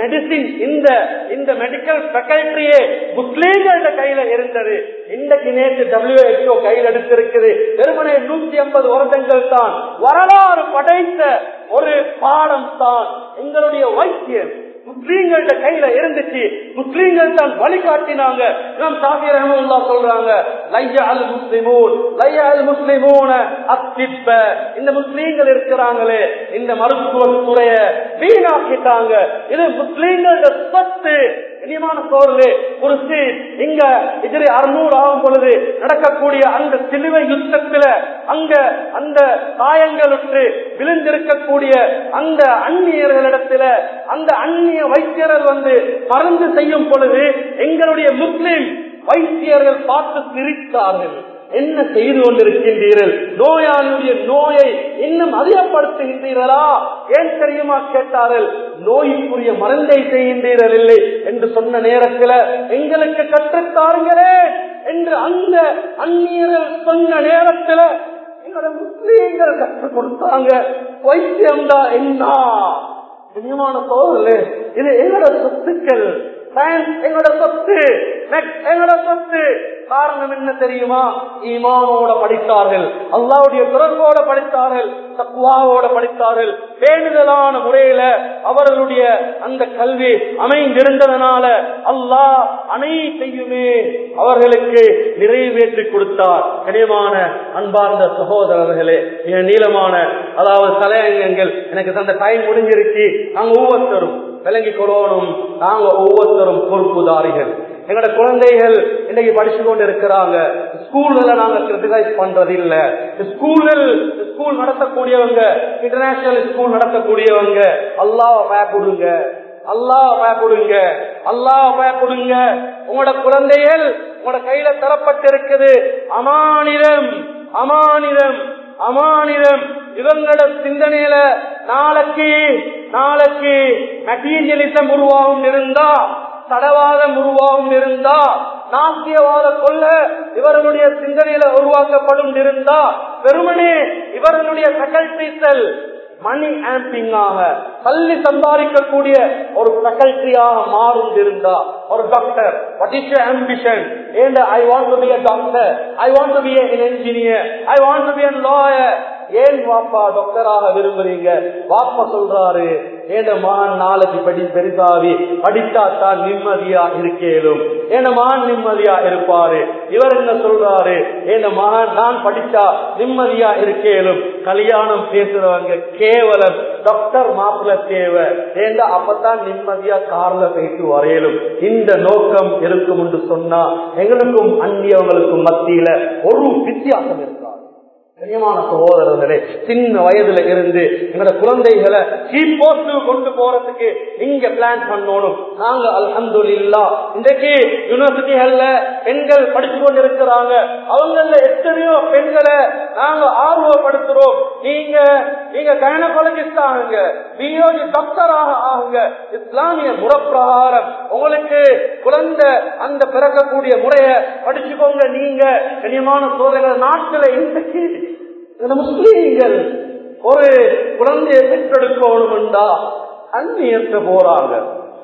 மெடிசின் இந்த இந்த மெடிக்கல் ஃபேக்கல்டியே முஸ்லீம்கள கையில இருந்தது இன்றைக்கு நேற்று டபிள்யூஹெச்ஓ கையில் எடுத்திருக்குது வெறுமனே நூத்தி ஐம்பது வருடங்கள் தான் வரலாறு படைத்த ஒரு பாடம் தான் எங்களுடைய வைத்தியம் முஸ்லீம்கள கையில இருந்துச்சு முஸ்லீம்கள் தான் வழிகாட்டினாங்க நாம் சாஃபி ரஹமுல்லா சொல்றாங்க லையா அல் முஸ்லிமூன் லையா அல் முஸ்லிமூன அத்திப்ப இந்த முஸ்லீம்கள் இருக்கிறாங்களே இந்த மருத்துவ துறைய வீணாக்கிட்டாங்க இது முஸ்லீம்களோட சொத்து இனிமான சோர்வு ஒரு சீட் இங்க எதிரி அறுநூறு ஆகும் பொழுது நடக்கக்கூடிய அந்த சிலுவை யுத்தத்துல அங்க அந்த காயங்களுற்று விழுந்திருக்கக்கூடிய அந்த அந்நியர்களிடத்துல அந்த அந்நிய வைத்தியர்கள் வந்து மருந்து செய்யும் பொழுது எங்களுடைய முஸ்லிம் வைத்தியர்கள் பார்த்து சிரித்தார்கள் என்ன செய்து கொண்டிருக்கின்றீர்கள் நோயாளியுடைய நோயை இன்னும் அதிகப்படுத்துகின்றீர்களா ஏன் தெரியுமா கேட்டார்கள் நோய்க்குரிய மருந்தை செய்கின்றீர்கள் இல்லை என்று சொன்ன நேரத்தில் எங்களுக்கு கற்றுத்தாருங்களே என்று அந்த அந்நியர்கள் சொன்ன நேரத்தில் எங்களோட முஸ்லீம்கள் கற்றுக் கொடுத்தாங்க வைத்தியம் தான் என்ன கண்ணியமான சோதரே இது எங்களோட சொத்துக்கள் சயின்ஸ் எங்களோட சொத்து எங்களோட சொத்து காரணம் என்ன தெரியுமா ஈமானோட படித்தார்கள் அல்லாவுடைய தொடர்போட படித்தார்கள் தக்குவாவோட படித்தார்கள் பேணுதலான முறையில அவர்களுடைய அந்த கல்வி அமைந்திருந்ததனால அல்லாஹ் அனைத்தையுமே அவர்களுக்கு நிறைவேற்றி கொடுத்தார் கனியமான அன்பார்ந்த சகோதரர்களே மிக நீளமான அதாவது தலையங்கங்கள் எனக்கு தந்த டைம் முடிஞ்சிருச்சு நாங்க ஒவ்வொருத்தரும் விளங்கிக் கொள்ளணும் நாங்க ஒவ்வொருத்தரும் பொறுப்புதாரிகள் எங்களோட குழந்தைகள் இன்னைக்கு படிச்சு கொண்டு இருக்கிறாங்க ஸ்கூல்ல நாங்க கிரிட்டிசைஸ் பண்றது இல்ல ஸ்கூலில் ஸ்கூல் நடத்தக்கூடியவங்க இன்டர்நேஷனல் ஸ்கூல் நடத்தக்கூடியவங்க அல்லாஹ் பயப்படுங்க அல்லாஹ் பயப்படுங்க அல்லாஹ் பயப்படுங்க உங்களோட குழந்தைகள் உங்களோட கையில தரப்பட்டிருக்குது அமானிதம் அமானிதம் அமானிதம் இவங்களோட சிந்தனையில நாளைக்கு நாளைக்கு மெட்டீரியலிசம் உருவாகும் இருந்தா தடவாதம் உருவாகும் இருந்தா நாசியவாத கொள்ள இவர்களுடைய சிந்தனையில உருவாக்கப்படும் இருந்தா வெறுமனே இவர்களுடைய ஃபேக்கல்டிசல் மணி ஆம்பிங்காக பள்ளி சம்பாதிக்கக்கூடிய ஒரு ஃபேக்கல்டியாக மாறும் இருந்தா ஒரு doctor what is ambition and I want to be a doctor, I want to be an engineer, I want to be a lawyer. ஏன் வாப்பா டாக்டராக விரும்புறீங்க வாப்பா சொல்றாரு ஏன மகன் நாளைக்கு படி பெரிதாவி படித்தா தான் நிம்மதியா இருக்கேலும் ஏன மகன் நிம்மதியா இருப்பாரு இவர் என்ன சொல்றாரு ஏன மகன் நான் படித்தா நிம்மதியா இருக்கேலும் கல்யாணம் பேசுறவங்க கேவலம் டாக்டர் மாப்பிள்ள தேவை ஏண்டா அப்பதான் நிம்மதியா கார்ல போயிட்டு வரையலும் இந்த நோக்கம் இருக்கும் என்று சொன்னா எங்களுக்கும் அந்நியவங்களுக்கும் மத்தியில ஒரு வித்தியாசம் இருக்காது கனியமான சகோதரர்களே சின்ன வயதுல இருந்து எங்களோட குழந்தைகளை கீழ்போட்டு கொண்டு போறதுக்கு இங்க பிளான் பண்ணணும் நாங்க அல்ஹம்துலில்லா இன்றைக்கு யூனிவர்சிட்டிகள்ல பெண்கள் படிச்சு கொண்டிருக்கிறாங்க அவங்கள எத்தனையோ பெண்களை நாங்க ஆர்வப்படுத்துறோம் நீங்க நீங்க கைனகாலஜிஸ்ட் ஆகுங்க பியோஜி டாக்டராக ஆகுங்க இஸ்லாமிய முறப்பிரகாரம் உங்களுக்கு குழந்தை அந்த பிறக்கக்கூடிய முறைய படிச்சுக்கோங்க நீங்க கனியமான சோதனைகள் நாட்டுல இன்றைக்கு இந்த முஸ்லீம்கள் ஒரு குழந்தையை பெற்றெடுக்கணும்டா அந்நியற்ற போறாங்க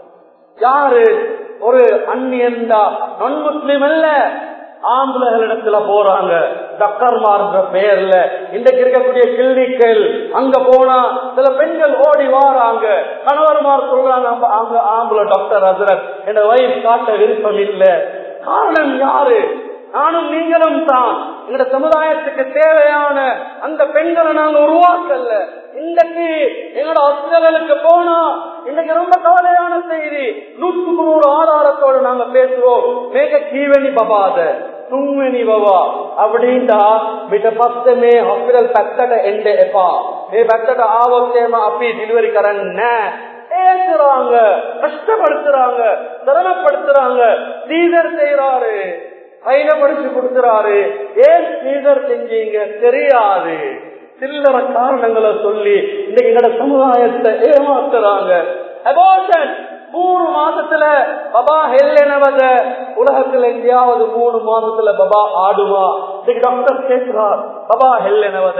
யாரு ஒரு அந்நியன்டா நான் முஸ்லீம் அல்ல ஆம்பளைகளிடத்துல போறாங்க டாக்டர்மார்ன்ற பெயர்ல இன்றைக்கு இருக்கக்கூடிய கிளினிக்கல் அங்க போனா சில பெண்கள் ஓடி வாராங்க கணவர்மார் சொல்றாங்க அங்க ஆம்பளை டாக்டர் ஹசரத் என் வயசு காட்ட விருப்பம் இல்லை காரணம் யாரு நானும் நீங்களும் தான் எங்க சமுதாயத்துக்கு தேவையான அந்த பெண்களை நாங்க உருவாக்கல இன்றைக்கு எங்களோட ஹாஸ்பிட்டலுக்கு போனா இன்னைக்கு ரொம்ப கவலையான செய்தி நூற்றுக்கு நூறு ஆதாரத்தோடு நாங்க பேசுறோம் மேக கீவனி பபாத තුන්වෙනි බවා අපිට මිට පස්සේ මේ හොස්පිටල් පැත්තට එන්න එපා මේ පැත්තට ආවොත් එහෙම අපි ඩිලිවරි කරන්නේ ஏசுறாங்க கஷ்டப்படுத்துறாங்க சிரமப்படுத்துறாங்க சீதர் செய்யறாரு கையில படிச்சு கொடுத்துறாரு ஏன் சீதர் செஞ்சீங்க தெரியாது சில்லற காரணங்களை சொல்லி இன்னைக்கு எங்கட சமுதாயத்தை ஏமாத்துறாங்க அபோஷன் மூணு மாசத்துல பபா ஹெல்லெனவத உலகத்துல எங்கேயாவது மூணு மாசத்துல பபா ஆடுமா இன்னைக்கு டாக்டர் கேட்கிறார் பபா ஹெல்லெனவத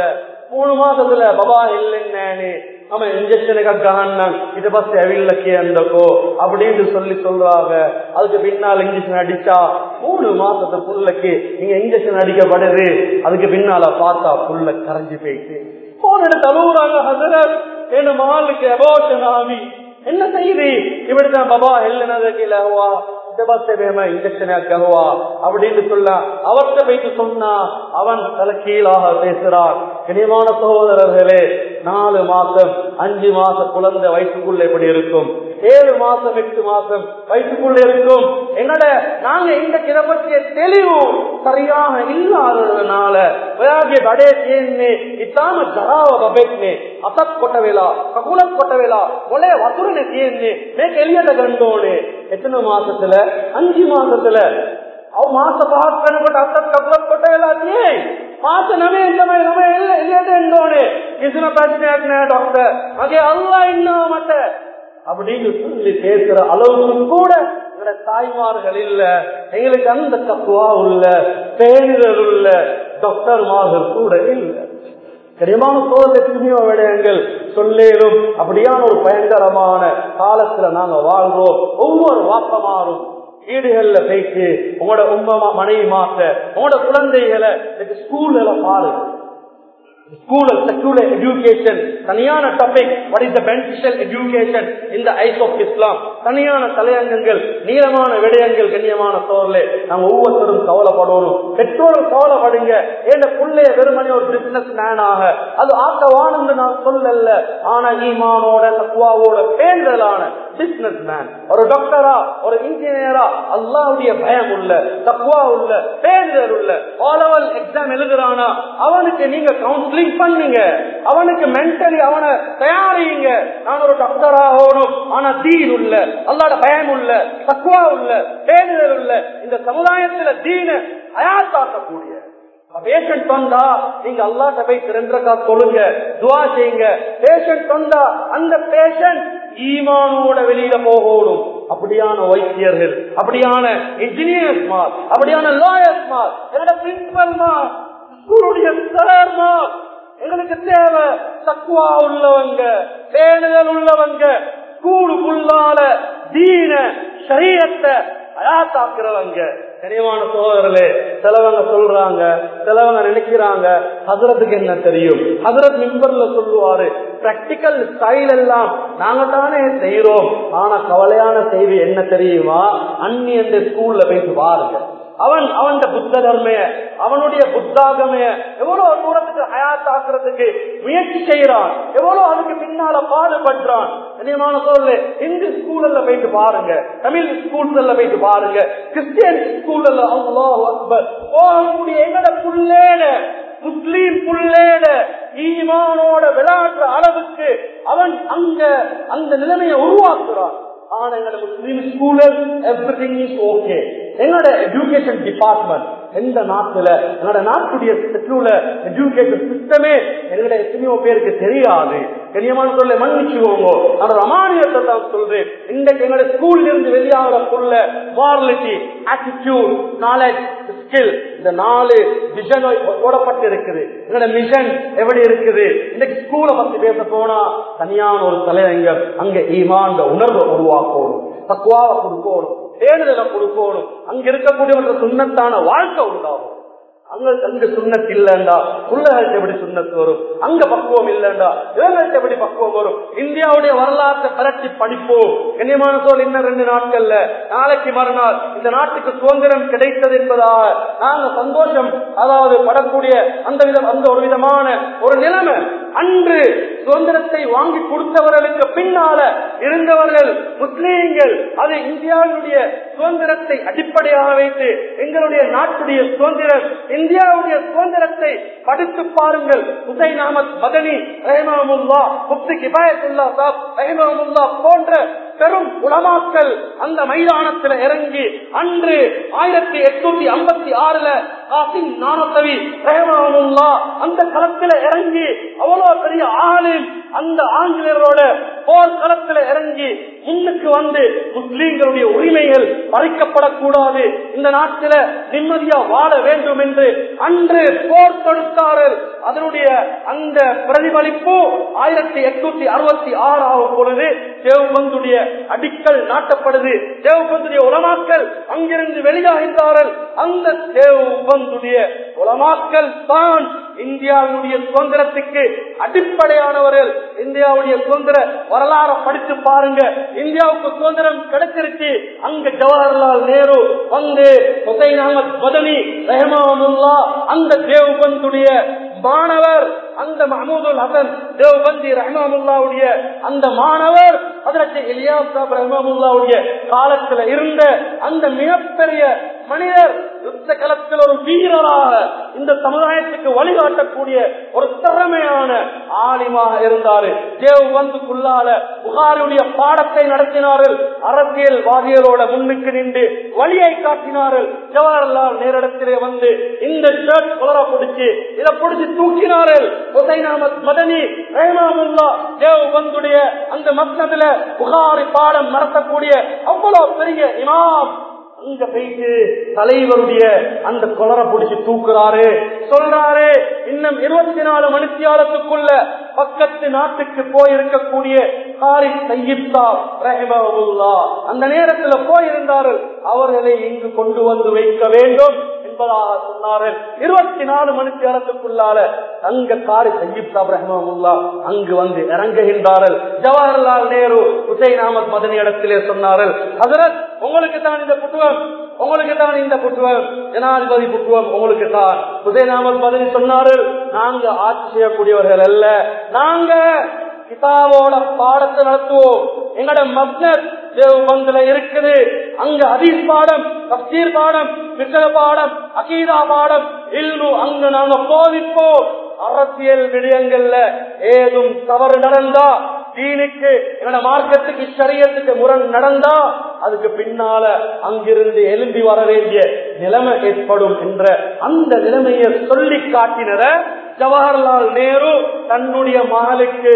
மூணு மாசத்துல பபா இல்லைன்னு அவன் இன்ஜெக்ஷனுக்கு கஹன்னான் இது பஸ் எவில்ல கேந்தக்கோ அப்படின்னு சொல்லி சொல்றாங்க அதுக்கு பின்னால் இன்ஜெக்ஷன் அடிச்சா மூணு மாசத்து புள்ளைக்கு நீங்க இன்ஜெக்ஷன் அடிக்கப்படுது அதுக்கு பின்னால பார்த்தா புள்ள கரைஞ்சு போயிட்டு போன எடுத்து அழுகுறாங்க ஹசரத் என்ன மாலுக்கு அபோஷன் ஆமி என்ன செய்தி இப்படிதான் பபா இல்லைனதுக்கு இல்லவா இன்ஜெக்ஷன் கஹுவா அப்படின்னு சொல்ல அவர்கிட்ட போயிட்டு சொன்னா அவன் தலை கீழாக பேசுறான் கனியமான சகோதரர்களே நாலு மாசம் அஞ்சு மாசம் குழந்தை வயசுக்குள்ள எப்படி இருக்கும் ஏழு மாசம் எட்டு மாசம் வயசுக்குள்ள இருக்கும் என்னோட நாங்க இந்த இதை பற்றிய தெளிவு சரியாக இல்லாததுனால ඔයාගේ බඩේ තියෙන්නේ ඉතාම ජරාව බබෙක්නේ අතක් කොට වෙලා කකුලක් කොට වෙලා මොලේ වතුරනේ තියෙන්නේ මේක එළියට ගන්න ඕනේ එතන මාසத்துல අංජි මාසத்துல අව මාස පහක් වෙනකොට අතක් කකුලක් කොට වෙලා තියෙයි මාස 9 තමයි ළමයි එළියට එන්න ඕනේ කිසිම ප්‍රශ්නයක් නෑ ડોක්ටර් මගේ අල්ලා ඉන්නවා මට அப்படின்னு சொல்லி பேசுற அளவுக்கு கூட எங்களோட தாய்மார்கள் இல்ல எங்களுக்கு அந்த தக்குவா உள்ள பேரிடர் உள்ள டாக்டர்மார்கள் கூட இல்ல கடினமான சோதனை எத்தனையோ விடயங்கள் சொல்லேலும் அப்படியான ஒரு பயங்கரமான காலத்துல நாங்க வாழ்றோம் ஒவ்வொரு வாப்பமாறும் வீடுகள்ல போயிட்டு உங்களோட உங்க மனைவி மாத்த உங்களோட குழந்தைகளை ஸ்கூல்ல பாருங்க ஸ்கூல் செக்குலர் எஜுகேஷன் தனியான topic what is the beneficial education இந்த ஐஸ் ஆஃப் இஸ்லாம் தனியான தலையங்கங்கள் நீளமான விடயங்கள் கண்ணியமான சோர்ல நாங்க ஒவ்வொருத்தரும் கவலைப்படணும் பெற்றோர்கள் கவலைப்படுங்க ஏன் பிள்ளைய வெறுமனே ஒரு பிசினஸ் மேனாக அது ஆக்கவானு நான் சொல்லல ஆனா ஈமானோட தக்குவாவோட பேண்டலான பிசினஸ் மேன் ஒரு டாக்டரா ஒரு இன்ஜினியரா அல்லாவுடைய பயம் உள்ள தக்குவா உள்ள பேண்டர் உள்ள ஆலவல் எக்ஸாம் எழுதுறானா அவனுக்கு நீங்க கவுன்சிலிங் பண்ணுங்க அவனுக்கு மென்டலி அவனை தயாரிங்க நான் ஒரு டாக்டர் ஆகணும் ஆனா தீன் உள்ள அல்லாட பயம் உள்ள தக்குவா உள்ள பேணுதல் உள்ள இந்த சமுதாயத்துல தீன அயாத்தாக்கக்கூடிய பேஷண்ட் வந்தா நீங்க அல்லாட்ட போய் திறன்றக்கா சொல்லுங்க துவா செய்யுங்க பேஷண்ட் வந்தா அந்த பேஷண்ட் ஈமானோட வெளியில போகணும் அப்படியான வைத்தியர்கள் அப்படியான இன்ஜினியர்ஸ் மார் அப்படியான லாயர்ஸ் மார் என்னோட பிரின்சிபல் மார் ஸ்கூலுடைய சார் மார் எங்களுக்கு தேவை தக்குவா உள்ளவங்க பேணுதல் உள்ளவங்க ஸ்கூலுக்குள்ளால தீன சரீரத்தை அயாத்தாக்குறவங்க கனிவான சோதரர்களே சிலவங்க சொல்றாங்க சிலவங்க நினைக்கிறாங்க ஹசரத்துக்கு என்ன தெரியும் ஹசரத் மிம்பர்ல சொல்லுவாரு பிராக்டிக்கல் ஸ்டைல் எல்லாம் நாங்க தானே செய்யறோம் ஆனா கவலையான செய்தி என்ன தெரியுமா அன்னி அந்த ஸ்கூல்ல போயிட்டு பாருங்க அவன் அவன் புத்த தர்மைய அவனுடைய புத்தாகமைய எவ்வளவு தூரத்துக்கு ஹயாத்தாக்குறதுக்கு முயற்சி செய்யறான் எவ்வளவு அதுக்கு பின்னால பாடுபடுறான் கண்ணியமான சொல்ல இந்து ஸ்கூல்ல போயிட்டு பாருங்க தமிழ் ஸ்கூல்ல போயிட்டு பாருங்க கிறிஸ்டியன் ஸ்கூல்ல அல்லாஹ் அக்பர் போகக்கூடிய எங்கட புள்ளேட முஸ்லீம் புள்ளேட ஈமானோட விளையாடுற அளவுக்கு அவன் அங்க அந்த நிலைமையை உருவாக்குறான் ஆனா எங்களோட Muslim scholar everything is okay எங்களோட எஜுகேஷன் டிபார்ட்மெண்ட் எந்த நாட்டுல என்னோட நாட்டுடைய செக்யூலர் எஜுகேஷன் சிஸ்டமே எங்களோட எத்தனையோ பேருக்கு தெரியாது கண்ணியமான சொல்ல மன்னிச்சுக்கோங்க நான் ரமானியத்தை தான் சொல்றேன் இன்றைக்கு எங்களோட ஸ்கூல்ல இருந்து வெளியாகிற புள்ள மாரலிட்டி ஆட்டிடியூட் நாலேஜ் ஸ்கில் இந்த நாலு விஷன் போடப்பட்டு இருக்குது எங்களோட மிஷன் எப்படி இருக்குது இன்னைக்கு ஸ்கூலை பத்தி பேச போனா தனியான ஒரு தலையங்கம் அங்க ஈமான் உணர்வை உருவாக்கணும் தக்குவாவை கொடுக்கணும் தேடுதலை கொடுக்கணும் அங்க இருக்கக்கூடிய சுண்ணத்தான வாழ்க்கை உண்டாகும் அங்க அங்க சுண்ணத் இல்லண்டா புள்ளகருக்கு எப்படி சுண்ணத்து வரும் அங்க பக்குவம் இல்லண்டா இவங்களுக்கு எப்படி பக்குவம் வரும் இந்தியாவுடைய வரலாற்றை பரட்டி படிப்போம் கண்ணியமான சோல் இன்னும் ரெண்டு நாட்கள்ல நாளைக்கு மறுநாள் இந்த நாட்டுக்கு சுதந்திரம் கிடைத்தது என்பதாக நாங்க சந்தோஷம் அதாவது படக்கூடிய அந்த விதம் அந்த ஒரு விதமான ஒரு நிலைமை அன்று சுதந்திரத்தை வாங்கி கொடுத்தவர்களுக்கு பின்னால இருந்தவர்கள் முஸ்லீம்கள் அது இந்தியாவினுடைய சுதந்திரத்தை அடிப்படையாக வைத்து எங்களுடைய நாட்டுடைய சுதந்திரம் இந்தியாவுடைய சுதந்திரத்தை படித்து பாருங்கள் ஹுசைன் அகமத் மதனி ரஹிமமுல்லா முப்தி கிபாயத்துல்லா சாப் ரஹிமமுல்லா போன்ற பெரும் உலமாக்கள் அந்த மைதானத்தில் இறங்கி அன்று ஆயிரத்தி எட்நூத்தி ஐம்பத்தி ஆறுல காசிம் நானத்தவி ரஹிமமுல்லா அந்த களத்தில் இறங்கி அவ்வளவு பெரிய ஆளில் அந்த ஆங்கிலேயரோட போர்க்களத்துல இறங்கி முன்னுக்கு வந்து முஸ்லீம்களுடைய உரிமைகள் பறிக்கப்படக்கூடாது இந்த நாட்டில நிம்மதியா வாழ வேண்டும் என்று அன்று போர் தொடுத்தார்கள் அதனுடைய அந்த பிரதிபலிப்பு ஆயிரத்தி எட்நூத்தி அறுபத்தி ஆறு ஆகும் பொழுது தேவபந்துடைய அடிக்கல் நாட்டப்படுது தேவபந்துடைய உலமாக்கல் அங்கிருந்து வெளியாகின்றார்கள் அந்த தேவபந்துடைய உலமாக்கல் தான் இந்தியாவினுடைய சுதந்திரத்துக்கு அடிப்படையானவர்கள் இந்தியாவுடைய சுதந்திர வரலாறு படித்து பாருங்க இந்தியாவுக்கு சுதந்திரம் கிடைச்சிருச்சு அங்க ஜவஹர்லால் நேரு வந்து ஹுசைன் அகமது மதனி ரஹமானுல்லா அந்த தேவபந்துடைய மாணவர் அந்த மஹமூதுல் ஹசன் தேவபந்தி ரஹமானுல்லாவுடைய அந்த மாணவர் அதற்கு இலியாஸ் சாப் ரஹமானுல்லாவுடைய காலத்துல இருந்த அந்த மிகப்பெரிய மனிதர் யுத்த களத்தில் ஒரு வீரராக இந்த சமுதாயத்துக்கு வழிகாட்டக்கூடிய ஒரு திறமையான ஆலிமாக இருந்தாரு தேவபந்துக்குள்ளால புகாருடைய பாடத்தை நடத்தினார்கள் அரசியல்வாதிகளோட முன்னுக்கு நின்று வழியை காட்டினார்கள் ஜவஹர்லால் நேரிடத்திலே வந்து இந்த ஷர்ட் குளர பிடிச்சு இதை பிடிச்சு தூக்கினார்கள் ஹுசைன் அகமத் மதனி ரஹமாமுல்லா தேவபந்துடைய அந்த மக்னத்துல புகாரி பாடம் நடத்தக்கூடிய அவ்வளவு பெரிய இமாம் அங்க போயிட்டு தலைவருடைய அந்த கொலரை பிடிச்சு தூக்குறாரு சொல்றாரு இன்னும் இருபத்தி நாலு மணித்தியாலத்துக்குள்ள பக்கத்து நாட்டுக்கு போயிருக்கக்கூடிய காரி சையிப்தா ரஹிமஹுல்லா அந்த நேரத்துல போயிருந்தார்கள் அவர்களை இங்கு கொண்டு வந்து வைக்க வேண்டும் என்பதாக சொன்னார்கள் இருபத்தி நாலு மணி நேரத்துக்குள்ளால அங்க காரி சையிப்தா ரஹிமஹுல்லா அங்கு வந்து இறங்குகின்றார்கள் ஜவஹர்லால் நேரு ஹுசைன் அகமது மதனி இடத்திலே சொன்னார்கள் ஹசரத் உங்களுக்கு தான் இந்த புத்துவம் உங்களுக்கு தான் இந்த புத்துவம் ஜனாதிபதி புத்துவம் உங்களுக்கு தான் ஹுசைன் அகமது மதனி சொன்னார்கள் நாங்க ஆட்சி செய்யக்கூடியவர்கள் அல்ல நாங்க கிதாபோட பாடத்தை நடத்துவோம் எங்கட மக்னத் தேவபந்துல இருக்குது அங்க ஹதீஸ் பாடம் தப்சீர் பாடம் விசல பாடம் அகீதா பாடம் இல்மு அங்க நாங்க போதிப்போம் அரசியல் விடயங்கள்ல ஏதும் தவறு நடந்தா தீனுக்கு என்னோட மார்க்கத்துக்கு சரியத்துக்கு முரண் நடந்தா அதுக்கு பின்னால அங்கிருந்து எழும்பி வர வேண்டிய நிலைமை ஏற்படும் என்ற அந்த நிலைமையை சொல்லி காட்டினர ஜவஹர்லால் நேரு தன்னுடைய மகளுக்கு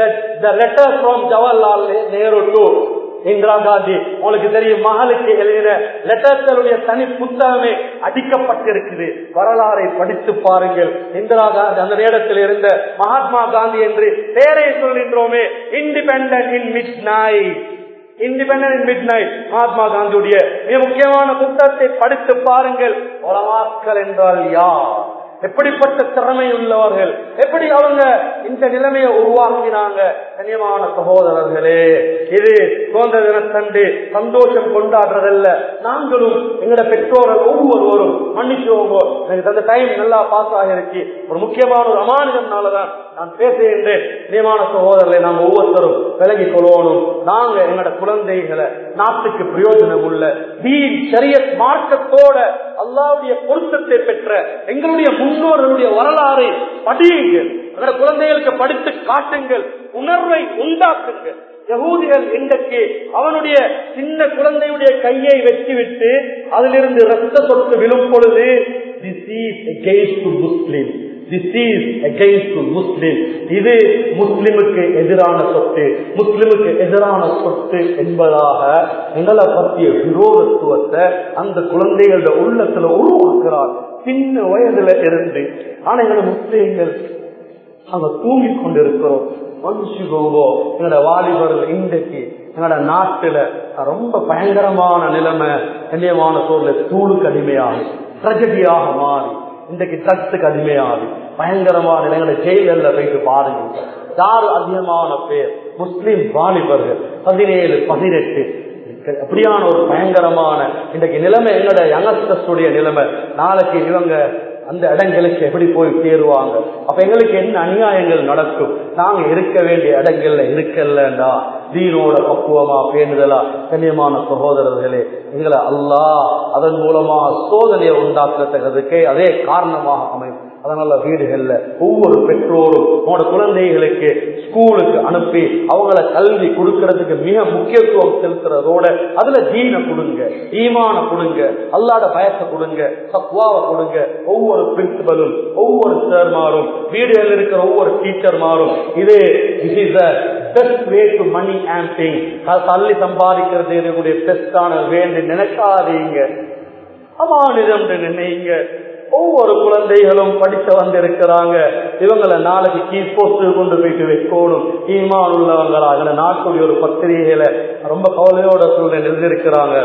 letter from Jawaharlal Nehru to Indira Gandhi உங்களுக்கு தெரியும் மகளுக்கு எழுதின லெட்டர்களுடைய தனி புத்தகமே அடிக்கப்பட்டிருக்குது வரலாறை படித்து பாருங்கள் இந்திரா காந்தி அந்த நேரத்தில் இருந்த மகாத்மா காந்தி என்று பெயரை சொல்கின்றோமே independent in midnight independent in midnight Mahatma காந்தியுடைய மிக முக்கியமான புத்தகத்தை படித்து பாருங்கள் உலமாக்கல் என்றால் யார் எப்படிப்பட்ட திறமை உள்ளவர்கள் எப்படி அவங்க இந்த நிலைமையை உருவாக்கினாங்க கனியமான சகோதரர்களே இது சுதந்திர தினத்தண்டு சந்தோஷம் கொண்டாடுறதல்ல நாங்களும் எங்களோட பெற்றோர்கள் ஒவ்வொருவரும் மன்னிச்சுவோங்க எனக்கு அந்த டைம் நல்லா பாஸ் ஆகிருச்சு ஒரு முக்கியமான ஒரு அமானிதம்னாலதான் நான் பேசுகின்றேன் நியமான சகோதரர்களை நாம் ஒவ்வொருத்தரும் விலகி கொள்ளணும் நாங்க எங்களோட குழந்தைகளை நாட்டுக்கு பிரயோஜனம் உள்ள தீன் சரிய மார்க்கத்தோட அல்லாவுடைய பொருத்தத்தை பெற்ற எங்களுடைய முன்னோர்களுடைய வரலாறை படியுங்கள் எங்களோட குழந்தைகளுக்கு படித்து காட்டுங்கள் உணர்வை உண்டாக்குங்கள் யகூதிகள் இன்றைக்கு அவனுடைய சின்ன குழந்தையுடைய கையை வெட்டிவிட்டு அதிலிருந்து ரத்த சொட்டு விழும் பொழுது this is against Muslim this is against Muslim இது முஸ்லிமுக்கு எதிரான சொத்து முஸ்லிமுக்கு எதிரான சொத்து என்பதாக எங்களை பற்றிய விரோதத்துவத்தை அந்த குழந்தைகளோட உள்ளத்துல உருவாக்குறார் சின்ன வயதுல இருந்து ஆனா எங்களை முஸ்லீம்கள் அங்க தூங்கி கொண்டிருக்கிறோம் மனுஷுகோவோ எங்களோட வாலிபர்கள் இன்றைக்கு எங்களோட நாட்டுல ரொம்ப பயங்கரமான நிலைமை கண்ணியமான சூழல தூளுக்கு அடிமையாகி ட்ரஜடியாக மாறி இன்றைக்கு ட்ரக்ஸுக்கு அடிமையாகி பயங்கரமான நிலைகளை ஜெயில போயிட்டு பாருங்க யாரு அதிகமான பேர் முஸ்லிம் வாலிபர்கள் பதினேழு பதினெட்டு அப்படியான ஒரு பயங்கரமான இன்றைக்கு நிலைமை எங்களோட யங்கஸ்டர்ஸுடைய நிலைமை நாளைக்கு இவங்க அந்த இடங்களுக்கு எப்படி போய் சேருவாங்க அப்ப எங்களுக்கு என்ன அநியாயங்கள் நடக்கும் நாங்க இருக்க வேண்டிய இடங்கள்ல இருக்கலண்டா தீனோட பக்குவமா பேணுதலா கண்ணியமான சகோதரர்களே எங்களை அல்லா அதன் மூலமா சோதனையை உண்டாக்குறதுக்கே அதே காரணமாக அமையும் அதனால வீடுகள்ல ஒவ்வொரு பெற்றோரும் உங்களோட குழந்தைகளுக்கு ஸ்கூலுக்கு அனுப்பி அவங்கள கல்வி கொடுக்கறதுக்கு மிக முக்கியத்துவம் செலுத்துறதோட அதுல தீன கொடுங்க ஈமான கொடுங்க அல்லாத பயத்தை கொடுங்க சத்வாவை கொடுங்க ஒவ்வொரு பிரின்சிபலும் ஒவ்வொரு சேர்மாரும் வீடுகளில் இருக்கிற ஒவ்வொரு டீச்சர்மாரும் இது this is the best way to money amping தள்ளி சம்பாதிக்கிறது என்னுடைய பெஸ்டான வேண்டு நினைக்காதீங்க அமானிதம் நினைங்க ஒவ்வொரு குழந்தைகளும் படிக்க வந்திருக்கிறாங்க இவங்களை நாளைக்கு கீ போஸ்ட் கொண்டு போயிட்டு வைக்கணும் ஈமான் உள்ளவங்களாக நாட்டுடைய ஒரு பத்திரிகையில ரொம்ப கவலையோட சூழ்நிலை எழுதியிருக்கிறாங்க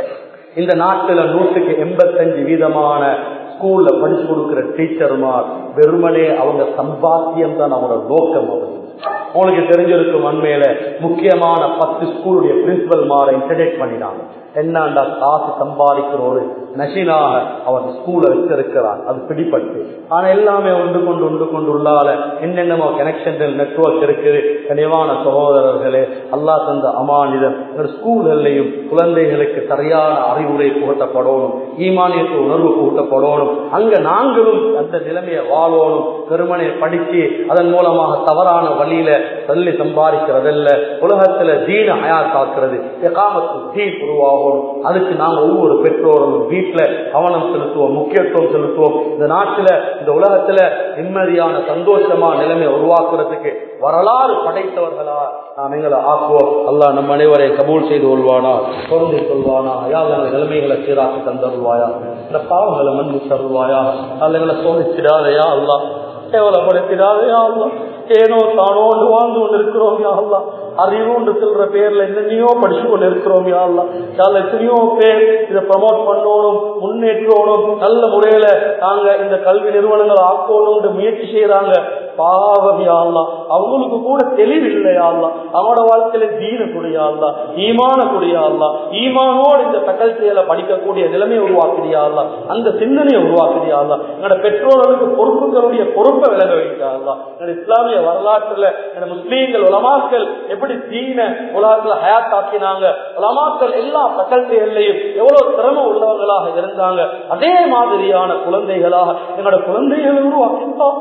இந்த நாட்டுல நூற்றுக்கு எண்பத்தஞ்சு வீதமான ஸ்கூல்ல படிச்சு கொடுக்கிற டீச்சர்மார் வெறுமனே அவங்க சம்பாத்தியம் தான் அவங்களோட நோக்கம் அவங்க உங்களுக்கு தெரிஞ்சிருக்கும் அண்மையில முக்கியமான பத்து ஸ்கூலுடைய பிரின்சிபல் மாற இன்டர்டேட் பண்ணினாங்க என்னண்டா காசு கம்பாதிக்கிற ஒரு நஷினாக அவர் ஸ்கூல வச்சிருக்கிறார் அது பிடிப்பட்டு ஆனா எல்லாமே ஒன்று கொண்டு ஒன்று கொண்டு உள்ளால என்னென்னமோ கனெக்ஷன் நெட்ஒர்க் இருக்குது கனிவான சகோதரர்களே அல்லா தந்த அமானிதம் ஸ்கூல்கள்லையும் குழந்தைகளுக்கு சரியான அறிவுரை புகட்டப்படணும் ஈமானியத்து உணர்வு புகட்டப்படணும் அங்க நாங்களும் அந்த நிலைமையை வாழணும் பெருமனை படிச்சு அதன் மூலமாக தவறான வழியில தள்ளி சம்பாதிக்கிறதல்ல உலகத்துல தீன அயாத்தாக்குறது காமத்து தீன் உருவாகும் அதுக்கு நாங்க ஒவ்வொரு பெற்றோரும் வீட்டுல கவனம் செலுத்துவோம் முக்கியத்துவம் செலுத்துவோம் இந்த நாட்டுல இந்த உலகத்துல நிம்மதியான சந்தோஷமா நிலைமை உருவாக்குறதுக்கு வரலாறு படைத்தவர்களா நாம் எங்களை ஆக்குவோம் அல்லாஹ் நம் அனைவரை கபூல் செய்து கொள்வானா குழந்தை சொல்வானா அயால் எங்கள் நிலைமைகளை சீராக்கி தந்தருவாயா இந்த பாவங்களை மண்ணு தருவாயா அல்ல எங்களை சோதிச்சிடாதையா அல்லா கேவலப்படுத்திடாதையா அல்லா ஏனோ தானோ வாழ்ந்து கொண்டு இருக்கிறோம் யாழ்லா அறிவுன்னு சொல்ற பேர்ல என்னென்னையோ படிச்சு கொண்டு இருக்கிறோம் யாழ்லா யாழ்ல எத்தனையோ பேர் இதை ப்ரமோட் பண்ணணும் முன்னேற்றணும் நல்ல முறையில நாங்க இந்த கல்வி நிறுவனங்களை ஆக்கணும்னு முயற்சி செய்யறாங்க பாவம் யாழ்லா அவங்களுக்கு கூட தெளிவில்லை யாழ்லா அவனோட வாழ்க்கையில தீன குடியாள்லா ஈமான குடியாள்லா ஈமானோடு இந்த ஃபேக்கல்ட்டியில படிக்கக்கூடிய நிலைமையை உருவாக்குறியாள்லா அந்த சிந்தனையை உருவாக்குறியாள்லா எங்களோட பெற்றோர்களுக்கு பொறுப்புகளுடைய பொறுப்பை விளங்க வைக்கிறாள்லா எங்களோட இஸ்லாமிய வரலாற்றுல எங்களோட முஸ்லீம்கள் உலமாக்கள் எப்படி தீன உலகத்துல ஹயாத்தாக்கினாங்க உலமாக்கள் எல்லா ஃபேக்கல்ட்டிகள்லையும் எவ்வளவு திறமை உள்ளவர்களாக இருந்தாங்க அதே மாதிரியான குழந்தைகளாக எங்களோட குழந்தைகளை உருவாக்கிட்டோம்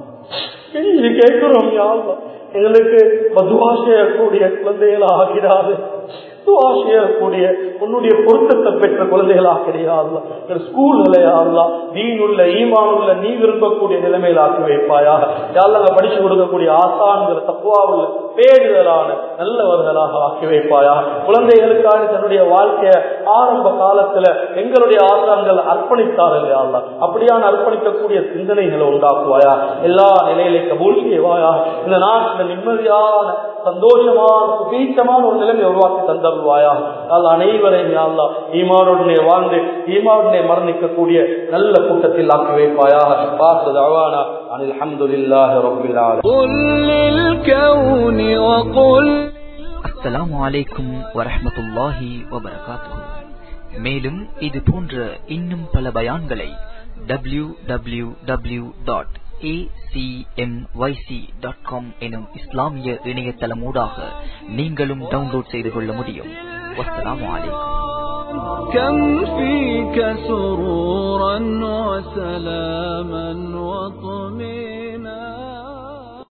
கெஞ்சி கேட்கிறோம் யாழ்லாம் எங்களுக்கு மதுவா செய்யக்கூடிய குழந்தைகள் ஆகிறாது துவா செய்யக்கூடிய உன்னுடைய பொருத்தத்தை பெற்ற குழந்தைகளாக கிடையாது ஸ்கூல்களை ஆகலாம் தீனுள்ள ஈமானுள்ள நீ விரும்பக்கூடிய நிலைமையில் ஆக்கி வைப்பாயாக யாழ்லங்க படிச்சு கொடுக்கக்கூடிய ஆசான்கிற தப்புவாவுள்ள பேருதலான நல்லவர்களாக ஆக்கி வைப்பாயாக குழந்தைகளுக்காக தன்னுடைய வாழ்க்கைய ஆரம்ப காலத்துல எங்களுடைய ஆசான்கள் அர்ப்பணித்தார்கள் யாழ்லா அப்படியான அர்ப்பணிக்கக்கூடிய சிந்தனைகளை உண்டாக்குவாயா எல்லா நிலையிலே கபூல் செய்வாயா இந்த நாட்டில் நிம்மதியான சந்தோஷமான சுபீச்சமான ஒரு நிலைமை உருவாக்கி தந்தருவாயா அல்ல அனைவரையும் யாழ்லா ஈமானுடனே வாழ்ந்து ஈமானுடனே மரணிக்கக்கூடிய நல்ல கூட்டத்தில் ஆக்கி வைப்பாயாக பார்த்து அவானா அனில் அஹமதுல்லாஹி ரப்பில் ஆலமீன் அஸ்ஸலாமு அலைக்கும் வரஹ்மத்துல்லாஹி வபரகாத்துஹு மேலும் இது போன்ற இன்னும் பல பயான்களை W W W dot acmyc.com எனும் இஸ்லாமிய இணையதளமூடாக நீங்களும் டவுன்லோட் செய்து கொள்ள முடியும் வஸ்ஸலாமு அலைக்கும் كم فيك سرورا وسلاما وطمئنا